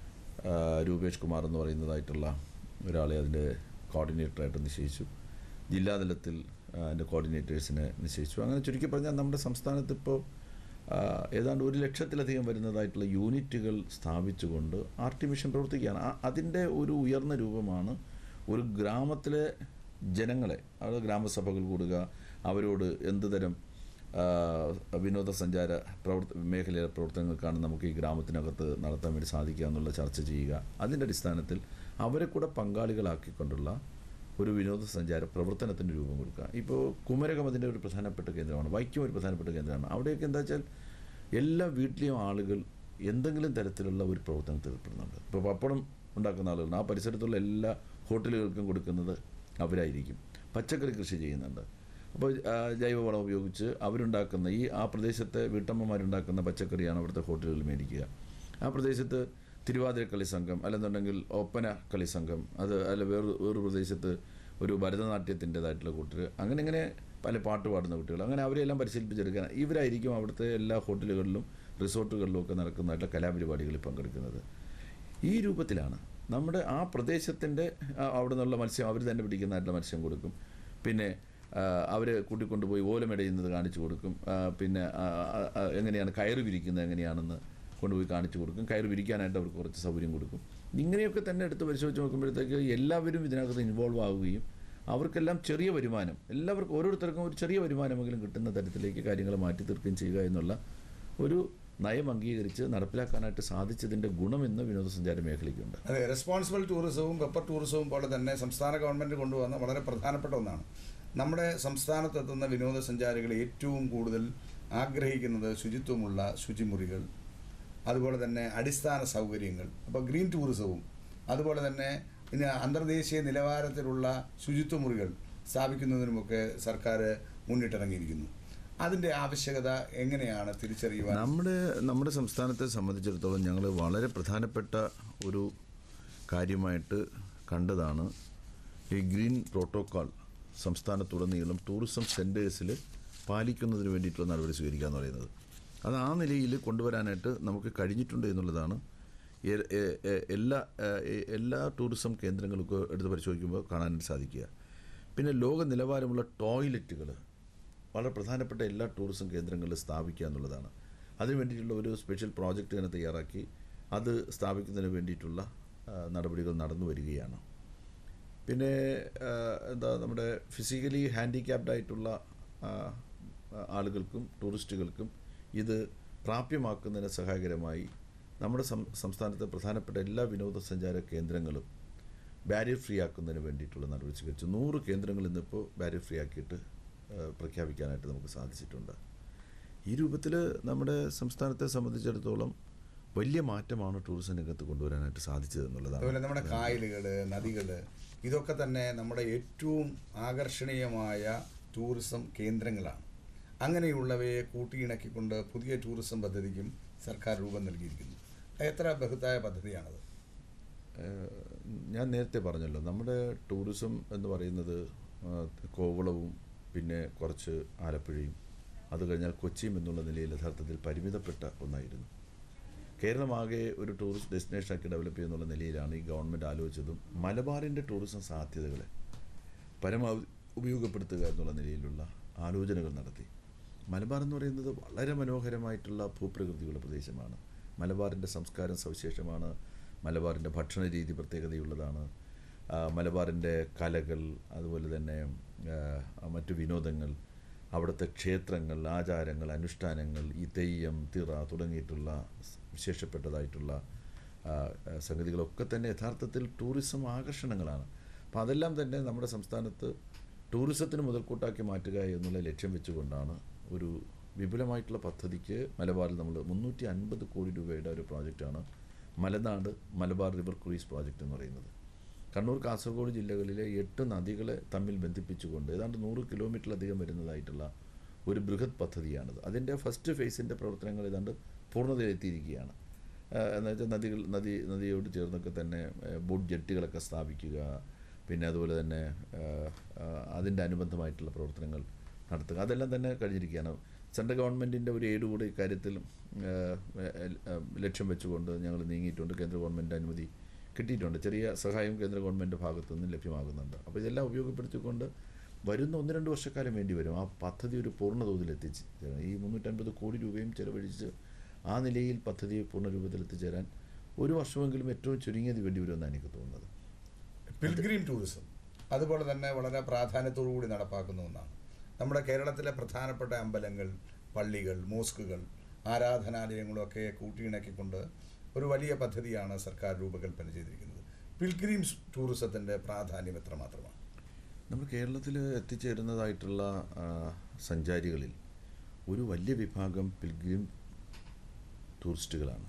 ആ, രൂപേഷ് കുമാർ എന്ന് പറയുന്നതായിട്ടുള്ള ഒരാളെ അതിൻ്റെ കോർഡിനേറ്ററായിട്ട് നിശ്ചയിച്ചു ജില്ലാതലത്തിൽ ആ, അതിൻ്റെ കോർഡിനേറ്റേഴ്സിനെ നിശ്ചയിച്ചു അങ്ങനെ ചുരുക്കി പറഞ്ഞാൽ നമ്മുടെ സംസ്ഥാനത്ത് ഇപ്പോൾ ആ, ഏതാണ്ട് ഒരു ലക്ഷത്തിലധികം വരുന്നതായിട്ടുള്ള യൂണിറ്റുകൾ സ്ഥാപിച്ചുകൊണ്ട് ആർ ടി മിഷൻ പ്രവർത്തിക്കുകയാണ് ആ- അതിൻ്റെ ഒരു ഉയർന്ന രൂപമാണ് ഒരു ഗ്രാമത്തിലെ ജനങ്ങളെ അവിടെ ഗ്രാമസഭകൾ കൂടുക അവരോട് എന്ത് തരം ആ, വിനോദസഞ്ചാര പ്രവർത്ത മേഖലയിലെ പ്രവർത്തനങ്ങൾക്കാണ് നമുക്ക് ഈ ഗ്രാമത്തിനകത്ത് നടത്താൻ വേണ്ടി സാധിക്കുക എന്നുള്ള ചർച്ച ചെയ്യുക അതിൻ്റെ അടിസ്ഥാനത്തിൽ അവരെ കൂടെ പങ്കാളികളാക്കിക്കൊണ്ടുള്ള ഒരു വിനോദസഞ്ചാര പ്രവർത്തനത്തിന് രൂപം കൊടുക്കുക ഇപ്പോൾ കുമരകം അതിൻ്റെ ഒരു പ്രധാനപ്പെട്ട കേന്ദ്രമാണ് വൈക്കം ഒരു പ്രധാനപ്പെട്ട കേന്ദ്രമാണ് അവിടെയൊക്കെ എന്താ വെച്ചാൽ എല്ലാ വീട്ടിലെയും ആളുകൾ എന്തെങ്കിലും തരത്തിലുള്ള ഒരു പ്രവർത്തനത്തിൽ ഏർപ്പെടുന്നുണ്ട് ഇപ്പോൾ പപ്പടം ഉണ്ടാക്കുന്ന ആളുകളുണ്ട് ആ പരിസരത്തുള്ള എല്ലാ ഹോട്ടലുകൾക്കും കൊടുക്കുന്നത് അവരായിരിക്കും പച്ചക്കറി കൃഷി ചെയ്യുന്നുണ്ട് അപ്പോൾ ആ, ജൈവവളം ഉപയോഗിച്ച് അവരുണ്ടാക്കുന്ന ഈ ആ പ്രദേശത്തെ വീട്ടമ്മമാരുണ്ടാക്കുന്ന പച്ചക്കറിയാണ് അവിടുത്തെ ഹോട്ടലുകളിൽ മേടിക്കുക ആ പ്രദേശത്ത് തിരുവാതിര കളി സംഘം അല്ലെന്നുണ്ടെങ്കിൽ ഒപ്പന കളി സംഘം അത് അല്ല വേറെ വേറൊരു പ്രദേശത്ത് ഒരു ഭരതനാട്യത്തിൻ്റെതായിട്ടുള്ള കൂട്ടർ അങ്ങനെ ഇങ്ങനെ പല പാട്ട് പാടുന്ന കുട്ടികൾ അങ്ങനെ അവരെല്ലാം പരിശീലിപ്പിച്ചെടുക്കാൻ ഇവരായിരിക്കും അവിടുത്തെ എല്ലാ ഹോട്ടലുകളിലും റിസോർട്ടുകളിലും ഒക്കെ നടക്കുന്നതായിട്ടുള്ള കലാപരിപാടികളിൽ പങ്കെടുക്കുന്നത് ഈ രൂപത്തിലാണ് നമ്മുടെ ആ പ്രദേശത്തിൻ്റെ അവിടെ നിന്നുള്ള മത്സ്യം അവർ തന്നെ പിടിക്കുന്നതായിട്ടുള്ള മത്സ്യം കൊടുക്കും പിന്നെ അവർ കൂട്ടിക്കൊണ്ടുപോയി ഓലമെടയുന്നത് കാണിച്ചു കൊടുക്കും ആ, പിന്നെ ആ, ആ, ആ, എങ്ങനെയാണ് കയറ് വിരിക്കുന്നത് എങ്ങനെയാണെന്ന് കൊണ്ടുപോയി കാണിച്ചു കൊടുക്കും കയറ് വിരിക്കാനായിട്ട് അവർക്ക് കുറച്ച് സൗകര്യം കൊടുക്കും ഇങ്ങനെയൊക്കെ തന്നെ എടുത്ത് പരിശോധിച്ച് നോക്കുമ്പോഴത്തേക്ക് എല്ലാവരും ഇതിനകത്ത് ഇൻവോൾവ് ആവുകയും അവർക്കെല്ലാം ചെറിയ വരുമാനം എല്ലാവർക്കും ഓരോരുത്തർക്കും ഒരു ചെറിയ വരുമാനമെങ്കിലും കിട്ടുന്ന തരത്തിലേക്ക് കാര്യങ്ങൾ മാറ്റി തീർക്കുകയും ചെയ്യുക എന്നുള്ള ഒരു നയം അംഗീകരിച്ച് നടപ്പിലാക്കാനായിട്ട് സാധിച്ചതിൻ്റെ ഗുണം ഇന്ന് വിനോദസഞ്ചാര മേഖലയ്ക്കുണ്ട് അതെ റെസ്പോൺസിബിൾ ടൂറിസവും പെപ്പർ ടൂറിസവും പോലെ തന്നെ സംസ്ഥാന ഗവൺമെൻറ് കൊണ്ടുവന്ന വളരെ പ്രധാനപ്പെട്ട ഒന്നാണ് നമ്മുടെ സംസ്ഥാനത്തെത്തുന്ന വിനോദസഞ്ചാരികൾ ഏറ്റവും കൂടുതൽ ആഗ്രഹിക്കുന്നത് ശുചിത്വമുള്ള ശുചിമുറികൾ അതുപോലെ തന്നെ അടിസ്ഥാന സൗകര്യങ്ങൾ അപ്പോൾ ഗ്രീൻ ടൂറിസവും അതുപോലെ തന്നെ ഇനി അന്തർദേശീയ നിലവാരത്തിലുള്ള ശുചിത്വമുറികൾ സ്ഥാപിക്കുന്നതിനുമൊക്കെ സർക്കാർ മുന്നിട്ടിറങ്ങിയിരിക്കുന്നു അതിൻ്റെ ആവശ്യകത എങ്ങനെയാണ് തിരിച്ചറിയുവാൻ നമ്മുടെ നമ്മുടെ സംസ്ഥാനത്തെ സംബന്ധിച്ചിടത്തോളം ഞങ്ങൾ വളരെ പ്രധാനപ്പെട്ട ഒരു കാര്യമായിട്ട് കണ്ടതാണ് ഈ ഗ്രീൻ പ്രോട്ടോക്കോൾ സംസ്ഥാനത്തുടനീളം ടൂറിസം സെൻറ്റേഴ്സിൽ പാലിക്കുന്നതിന് വേണ്ടിയിട്ടുള്ള നടപടി സ്വീകരിക്കുക എന്ന് പറയുന്നത് അത് ആ നിലയിൽ കൊണ്ടുവരാനായിട്ട് നമുക്ക് കഴിഞ്ഞിട്ടുണ്ട് എന്നുള്ളതാണ് എ- എ- എ- എല്ലാ എ- എല്ലാ ടൂറിസം കേന്ദ്രങ്ങൾക്കും എടുത്ത് പരിശോധിക്കുമ്പോൾ കാണാനായിട്ട് സാധിക്കുക പിന്നെ ലോക നിലവാരമുള്ള ടോയ്ലറ്റുകൾ വളരെ പ്രധാനപ്പെട്ട എല്ലാ ടൂറിസം കേന്ദ്രങ്ങളിലും സ്ഥാപിക്കുക എന്നുള്ളതാണ് അതിനു വേണ്ടിയിട്ടുള്ള ഒരു സ്പെഷ്യൽ പ്രോജക്റ്റ് തന്നെ തയ്യാറാക്കി അത് സ്ഥാപിക്കുന്നതിന് വേണ്ടിയിട്ടുള്ള ആ, നടപടികൾ നടന്നു വരികയാണ് പിന്നെ ആ, എന്താ നമ്മുടെ ഫിസിക്കലി ഹാൻഡിക്യാപ്ഡ് ആയിട്ടുള്ള ആ, ആ, ആളുകൾക്കും ടൂറിസ്റ്റുകൾക്കും ഇത് പ്രാപ്യമാക്കുന്നതിന് സഹായകരമായി നമ്മുടെ സം- സംസ്ഥാനത്തെ പ്രധാനപ്പെട്ട എല്ലാ വിനോദസഞ്ചാര കേന്ദ്രങ്ങളും ബാരിയർ ഫ്രീ ആക്കുന്നതിന് വേണ്ടിയിട്ടുള്ള നടപടി സ്വീകരിച്ചു നൂറ് കേന്ദ്രങ്ങൾ ഇന്നിപ്പോൾ ബാരിയർ ഫ്രീ ആക്കിയിട്ട് ആ, പ്രഖ്യാപിക്കാനായിട്ട് നമുക്ക് സാധിച്ചിട്ടുണ്ട് ഈ രൂപത്തിൽ നമ്മുടെ സംസ്ഥാനത്തെ സംബന്ധിച്ചിടത്തോളം വലിയ മാറ്റമാണ് ടൂറിസം രംഗത്ത് കൊണ്ടുവരാനായിട്ട് സാധിച്ചത് അതുപോലെ എന്നുള്ളതാണ് നമ്മുടെ കായലുകൾ നദികൾ ഇതൊക്കെ തന്നെ നമ്മുടെ ഏറ്റവും ആകർഷണീയമായ ടൂറിസം കേന്ദ്രങ്ങളാണ് അങ്ങനെയുള്ളവയെ കൂട്ടിയിണക്കിക്കൊണ്ട് പുതിയ ടൂറിസം പദ്ധതിക്കും സർക്കാർ രൂപം നൽകിയിരിക്കുന്നു എത്ര ബൃഹത്തായ പദ്ധതിയാണത് ഏഹ് ഞാൻ നേരത്തെ പറഞ്ഞല്ലോ നമ്മുടെ ടൂറിസം എന്ന് പറയുന്നത് ആ, കോവളവും പിന്നെ കുറച്ച് ആലപ്പുഴയും അത് കഴിഞ്ഞാൽ കൊച്ചിയും എന്നുള്ള നിലയിൽ യഥാർത്ഥത്തിൽ പരിമിതപ്പെട്ട ഒന്നായിരുന്നു കേരളമാകെ ഒരു ടൂറിസ്റ്റ് ഡെസ്റ്റിനേഷനാക്കി ഡെവലപ്പ് ചെയ്യുന്നുള്ള നിലയിലാണ് ഈ ഗവൺമെൻറ് ആലോചിച്ചതും മലബാറിൻ്റെ ടൂറിസം സാധ്യതകളെ പരമാവധി ഉപയോഗപ്പെടുത്തുക എന്നുള്ള നിലയിലുള്ള ആലോചനകൾ നടത്തി മലബാർ എന്ന് പറയുന്നത് വളരെ മനോഹരമായിട്ടുള്ള ഭൂപ്രകൃതിയുള്ള പ്രദേശമാണ് മലബാറിൻ്റെ സംസ്കാരം സവിശേഷമാണ് മലബാറിൻ്റെ ഭക്ഷണ രീതി പ്രത്യേകതയുള്ളതാണ് ആ, മലബാറിൻ്റെ കലകൾ അതുപോലെ തന്നെ ആ, മറ്റു വിനോദങ്ങൾ അവിടുത്തെ ക്ഷേത്രങ്ങൾ ആചാരങ്ങൾ അനുഷ്ഠാനങ്ങൾ ഈ തെയ്യം തിറ തുടങ്ങിയിട്ടുള്ള സ് വിശേഷപ്പെട്ടതായിട്ടുള്ള ആ, ആ, സംഗതികളൊക്കെ തന്നെ യഥാർത്ഥത്തിൽ ടൂറിസം ആകർഷണങ്ങളാണ് അപ്പോൾ അതെല്ലാം തന്നെ നമ്മുടെ സംസ്ഥാനത്ത് ടൂറിസത്തിന് മുതൽക്കൂട്ടാക്കി മാറ്റുക എന്നുള്ള ലക്ഷ്യം വെച്ചുകൊണ്ടാണ് ഒരു വിപുലമായിട്ടുള്ള പദ്ധതിക്ക് മലബാറിൽ നമ്മൾ മുന്നൂറ്റി അൻപത് കോടി രൂപയുടെ ഒരു പ്രോജക്റ്റാണ് Malanad Malabar river cruise project എന്ന് പറയുന്നത് കണ്ണൂർ കാസർഗോഡ് ജില്ലകളിലെ എട്ട് നദികളെ തമ്മിൽ ബന്ധിപ്പിച്ചുകൊണ്ട് ഏതാണ്ട് നൂറ് കിലോമീറ്ററിലധികം വരുന്നതായിട്ടുള്ള ഒരു ബൃഹത് പദ്ധതിയാണിത് അതിൻ്റെ ഫസ്റ്റ് ഫേസിൻ്റെ പ്രവർത്തനങ്ങൾ ഏതാണ്ട് പൂർണ്ണതയിലെത്തിയിരിക്കുകയാണ് ആഹ് എന്ന് വെച്ചാൽ നദികൾ നദി നദിയോട് ചേർന്നൊക്കെ തന്നെ ആഹ് ബോട്ട് ജെട്ടികളൊക്കെ സ്ഥാപിക്കുക പിന്നെ അതുപോലെ തന്നെ ആഹ് ആഹ് അതിൻ്റെ അനുബന്ധമായിട്ടുള്ള പ്രവർത്തനങ്ങൾ നടത്തുക അതെല്ലാം തന്നെ കഴിഞ്ഞിരിക്കുകയാണ് സെൻട്രൽ ഗവൺമെൻറ്റിൻ്റെ ഒരു എയ്ഡ് കൂടി ഇക്കാര്യത്തിൽ ആഹ് എൽ- ആഹ് ലക്ഷ്യം വെച്ചുകൊണ്ട് ഞങ്ങൾ നീങ്ങിയിട്ടുണ്ട് കേന്ദ്ര ഗവൺമെൻറ് അനുമതി കിട്ടിയിട്ടുണ്ട് ചെറിയ സഹായം കേന്ദ്ര ഗവൺമെൻറ് ഭാഗത്തു നിന്ന് ലഭ്യമാകുന്നുണ്ട് അപ്പോൾ ഇതെല്ലാം ഉപയോഗപ്പെടുത്തിക്കൊണ്ട് വരുന്ന ഒന്ന് രണ്ട് വർഷക്കാലം വേണ്ടി വരും ആ പദ്ധതി ഒരു പൂർണ്ണ തോതിൽ എത്തിച്ച് ഈ മുന്നൂറ്റൻപത് കോടി രൂപയും ചെലവഴിച്ച് ആ നിലയിൽ പദ്ധതി പൂർണ്ണ രൂപത്തിൽ എത്തിച്ചേരാൻ ഒരു വർഷമെങ്കിലും ഏറ്റവും ചുരുങ്ങിയത് വേണ്ടി വരുമെന്നാണ് എനിക്ക് തോന്നുന്നത് പിൽഗ്രീം ടൂറിസം അതുപോലെ തന്നെ വളരെ പ്രാധാന്യത്തോടു കൂടി നടപ്പാക്കുന്ന ഒന്നാണ് നമ്മുടെ കേരളത്തിലെ പ്രധാനപ്പെട്ട അമ്പലങ്ങൾ പള്ളികൾ മോസ്കുകൾ ആരാധനാലയങ്ങളൊക്കെ കൂട്ടിയിണക്കിക്കൊണ്ട് ഒരു വലിയ പദ്ധതിയാണ് സർക്കാർ രൂപകൽപ്പന ചെയ്തിരിക്കുന്നത് പിൽഗ്രീംസ് ടൂറിസത്തിൻ്റെ പ്രാധാന്യം എത്രമാത്രമാണ് നമ്മൾ കേരളത്തിൽ എത്തിച്ചേരുന്നതായിട്ടുള്ള ആ, സഞ്ചാരികളിൽ ഒരു വലിയ വിഭാഗം പിൽഗ്രിം ടൂറിസ്റ്റുകളാണ്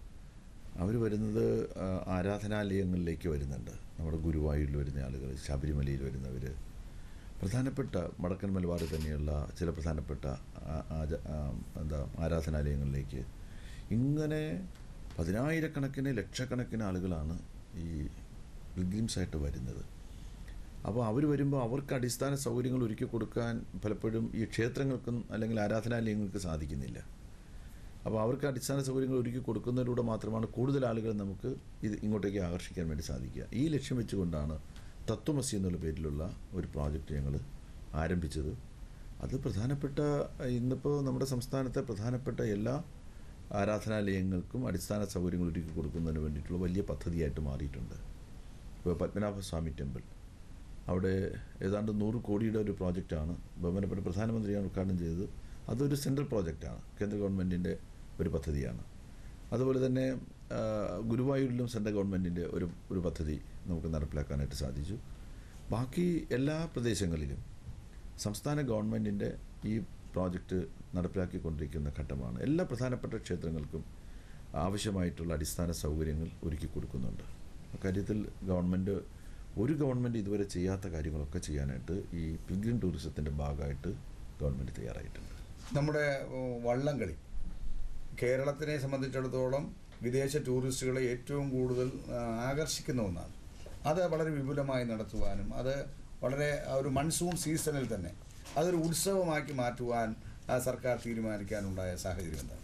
അവർ വരുന്നത് ആ, ആരാധനാലയങ്ങളിലേക്ക് വരുന്നുണ്ട് നമ്മുടെ ഗുരുവായൂരിൽ വരുന്ന ആളുകൾ ശബരിമലയിൽ വരുന്നവർ പ്രധാനപ്പെട്ട വടക്കൻ മലബാറിൽ തന്നെയുള്ള ചില പ്രധാനപ്പെട്ട ആ- ആച- ആ, എന്താ ആരാധനാലയങ്ങളിലേക്ക് ഇങ്ങനെ പതിനായിരക്കണക്കിന് ലക്ഷക്കണക്കിന് ആളുകളാണ് ഈ പിൽഗ്രിംസ് ആയിട്ട് വരുന്നത് അപ്പോൾ അവർ വരുമ്പോൾ അവർക്ക് അടിസ്ഥാന സൗകര്യങ്ങൾ ഒരുക്കി കൊടുക്കാൻ പലപ്പോഴും ഈ ക്ഷേത്രങ്ങൾക്കും അല്ലെങ്കിൽ ആരാധനാലയങ്ങൾക്ക് സാധിക്കുന്നില്ല അപ്പോൾ അവർക്ക് അടിസ്ഥാന സൗകര്യങ്ങൾ ഒരുക്കി കൊടുക്കുന്നതിലൂടെ മാത്രമാണ് കൂടുതൽ ആളുകൾ നമുക്ക് ഇത് ഇങ്ങോട്ടേക്ക് ആകർഷിക്കാൻ വേണ്ടി സാധിക്കുക ഈ ലക്ഷ്യം വെച്ചുകൊണ്ടാണ് തത്വമസി എന്നുള്ള പേരിലുള്ള ഒരു പ്രോജക്റ്റ് ഞങ്ങൾ ആരംഭിച്ചത് അത് പ്രധാനപ്പെട്ട ഇന്നിപ്പോൾ നമ്മുടെ സംസ്ഥാനത്തെ പ്രധാനപ്പെട്ട എല്ലാ ആരാധനാലയങ്ങൾക്കും അടിസ്ഥാന സൗകര്യങ്ങൾ ഒരുക്കി കൊടുക്കുന്നതിന് വേണ്ടിയിട്ടുള്ള വലിയ പദ്ധതിയായിട്ട് മാറിയിട്ടുണ്ട് ഇപ്പോൾ പത്മനാഭസ്വാമി ടെമ്പിൾ അവിടെ ഏതാണ്ട് നൂറ് കോടിയുടെ ഒരു പ്രോജക്റ്റാണ് ബഹുമാനപ്പെട്ട പ്രധാനമന്ത്രിയാണ് ഉദ്ഘാടനം ചെയ്തത് അതൊരു സെൻട്രൽ പ്രോജക്റ്റാണ് കേന്ദ്ര ഗവൺമെൻറ്റിൻ്റെ ഒരു പദ്ധതിയാണ് അതുപോലെ തന്നെ ആ, ഗുരുവായൂരിലും സെൻട്രൽ ഗവൺമെൻറ്റിൻ്റെ ഒരു ഒരു പദ്ധതി നമുക്ക് നടപ്പിലാക്കാനായിട്ട് സാധിച്ചു ബാക്കി എല്ലാ പ്രദേശങ്ങളിലും സംസ്ഥാന ഗവൺമെൻറ്റിൻ്റെ ഈ പ്രോജക്റ്റ് നടപ്പിലാക്കിക്കൊണ്ടിരിക്കുന്ന ഘട്ടമാണ് എല്ലാ പ്രധാനപ്പെട്ട ക്ഷേത്രങ്ങൾക്കും ആവശ്യമായിട്ടുള്ള അടിസ്ഥാന സൗകര്യങ്ങൾ ഒരുക്കി കൊടുക്കുന്നുണ്ട് അക്കാര്യത്തിൽ ഗവൺമെൻറ് ഒരു ഗവൺമെൻറ് ഇതുവരെ ചെയ്യാത്ത കാര്യങ്ങളൊക്കെ ചെയ്യാനായിട്ട് ഈ പിൽഗ്രിം ടൂറിസത്തിൻ്റെ ഭാഗമായിട്ട് ഗവൺമെൻറ് തയ്യാറായിട്ടുണ്ട് നമ്മുടെ ഓ, വള്ളംകളി കേരളത്തിനെ സംബന്ധിച്ചിടത്തോളം വിദേശ ടൂറിസ്റ്റുകളെ ഏറ്റവും കൂടുതൽ ആ, ആകർഷിക്കുന്ന ഒന്നാണ് അത് വളരെ വിപുലമായി നടത്തുവാനും അത് വളരെ ആ, ഒരു മൺസൂൺ സീസണിൽ തന്നെ അതൊരു ഉത്സവമാക്കി മാറ്റുവാൻ ആ, സർക്കാർ തീരുമാനിക്കാനുണ്ടായ സാഹചര്യം എന്താണ്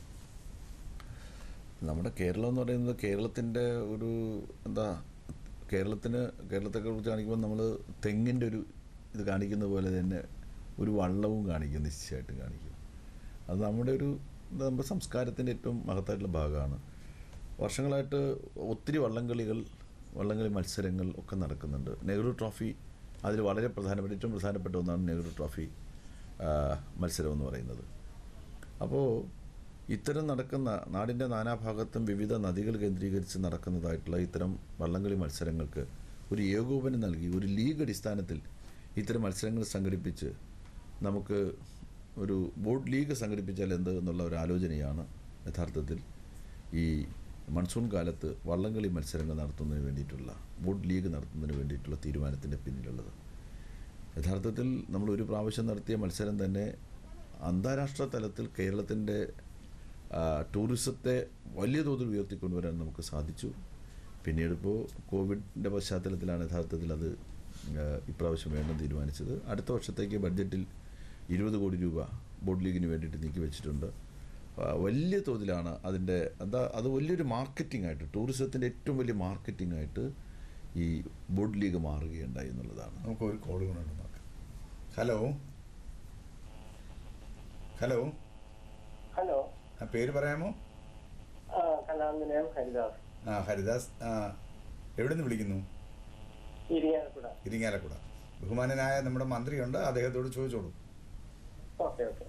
നമ്മുടെ കേരളം എന്ന് പറയുന്നത് കേരളത്തിൻ്റെ ഒരു എന്താ കേരളത്തിന് കേരളത്തെക്കുറിച്ച് കാണിക്കുമ്പോൾ നമ്മൾ തെങ്ങിൻ്റെ ഒരു ഇത് കാണിക്കുന്ന പോലെ തന്നെ ഒരു വള്ളവും കാണിക്കും നിശ്ചയമായിട്ടും കാണിക്കും അത് നമ്മുടെ ഒരു എന്താ നമ്മുടെ സംസ്കാരത്തിൻ്റെ ഏറ്റവും മഹത്തായിട്ടുള്ള ഭാഗമാണ് വർഷങ്ങളായിട്ട് ഒത്തിരി വള്ളംകളികൾ വള്ളംകളി മത്സരങ്ങൾ ഒക്കെ നടക്കുന്നുണ്ട് നെഹ്റു ട്രോഫി അതിൽ വളരെ പ്രധാനപ്പെട്ട ഏറ്റവും പ്രധാനപ്പെട്ട ഒന്നാണ് നെഹ്റു ട്രോഫി ആ, മത്സരം എന്ന് പറയുന്നത് അപ്പോൾ ഇത്തരം നടക്കുന്ന നാടിൻ്റെ നാനാഭാഗത്തും വിവിധ നദികൾ കേന്ദ്രീകരിച്ച് നടക്കുന്നതായിട്ടുള്ള ഇത്തരം വള്ളംകളി മത്സരങ്ങൾക്ക് ഒരു ഏകോപനം നൽകി ഒരു ലീഗ് അടിസ്ഥാനത്തിൽ ഇത്തരം മത്സരങ്ങൾ സംഘടിപ്പിച്ച് നമുക്ക് ഒരു ബോർഡ് ലീഗ് സംഘടിപ്പിച്ചാൽ എന്ത് എന്നുള്ള ഒരു ആലോചനയാണ് യഥാർത്ഥത്തിൽ ഈ മൺസൂൺ കാലത്ത് വള്ളംകളി മത്സരങ്ങൾ നടത്തുന്നതിന് വേണ്ടിയിട്ടുള്ള ബോർഡ് ലീഗ് നടത്തുന്നതിന് വേണ്ടിയിട്ടുള്ള തീരുമാനത്തിൻ്റെ പിന്നിലുള്ളത് യഥാർത്ഥത്തിൽ നമ്മൾ ഒരു പ്രാവശ്യം നടത്തിയ മത്സരം തന്നെ അന്താരാഷ്ട്ര തലത്തിൽ കേരളത്തിൻ്റെ ആ, ടൂറിസത്തെ വലിയ തോതിൽ ഉയർത്തിക്കൊണ്ടുവരാൻ നമുക്ക് സാധിച്ചു പിന്നീട് ഇപ്പോൾ കോവിഡിൻ്റെ പശ്ചാത്തലത്തിലാണ് യഥാർത്ഥത്തിൽ അത് ആ, ഇപ്രാവശ്യം വേണ്ടെന്ന് തീരുമാനിച്ചത് അടുത്ത വർഷത്തേക്ക് ബഡ്ജറ്റിൽ ഇരുപത് കോടി രൂപ ബോർഡ് ലീഗിന് വേണ്ടിയിട്ട് നീക്കി വെച്ചിട്ടുണ്ട് ആ, വലിയ തോതിലാണ് അതിൻ്റെ എന്താ അത് വലിയൊരു മാർക്കറ്റിംഗ് ആയിട്ട് ടൂറിസത്തിൻ്റെ ഏറ്റവും വലിയ മാർക്കറ്റിംഗ് ആയിട്ട് ഈ ബോർഡ് ലീഗ് മാറുകയുണ്ടായി എന്നുള്ളതാണ് നമുക്ക് ഒരു കോൾ കൊണ്ടുണ്ട് നോക്കാം ഹലോ ഹലോ ഹലോ ആ പേര് പറയാമോ ആ കലാനിലയം ഹരിദാസ് ആ ഹരിദാസ് ആ എവിടെ നിന്ന് വിളിക്കുന്നു ഇരിയാലക്കുട ഇരിങ്ങാലക്കുട ബഹുമാനനായ നമ്മുടെ മന്ത്രിയുണ്ട് അദ്ദേഹത്തോട് ചോദിച്ചോളൂ ഓക്കെ ഓക്കെ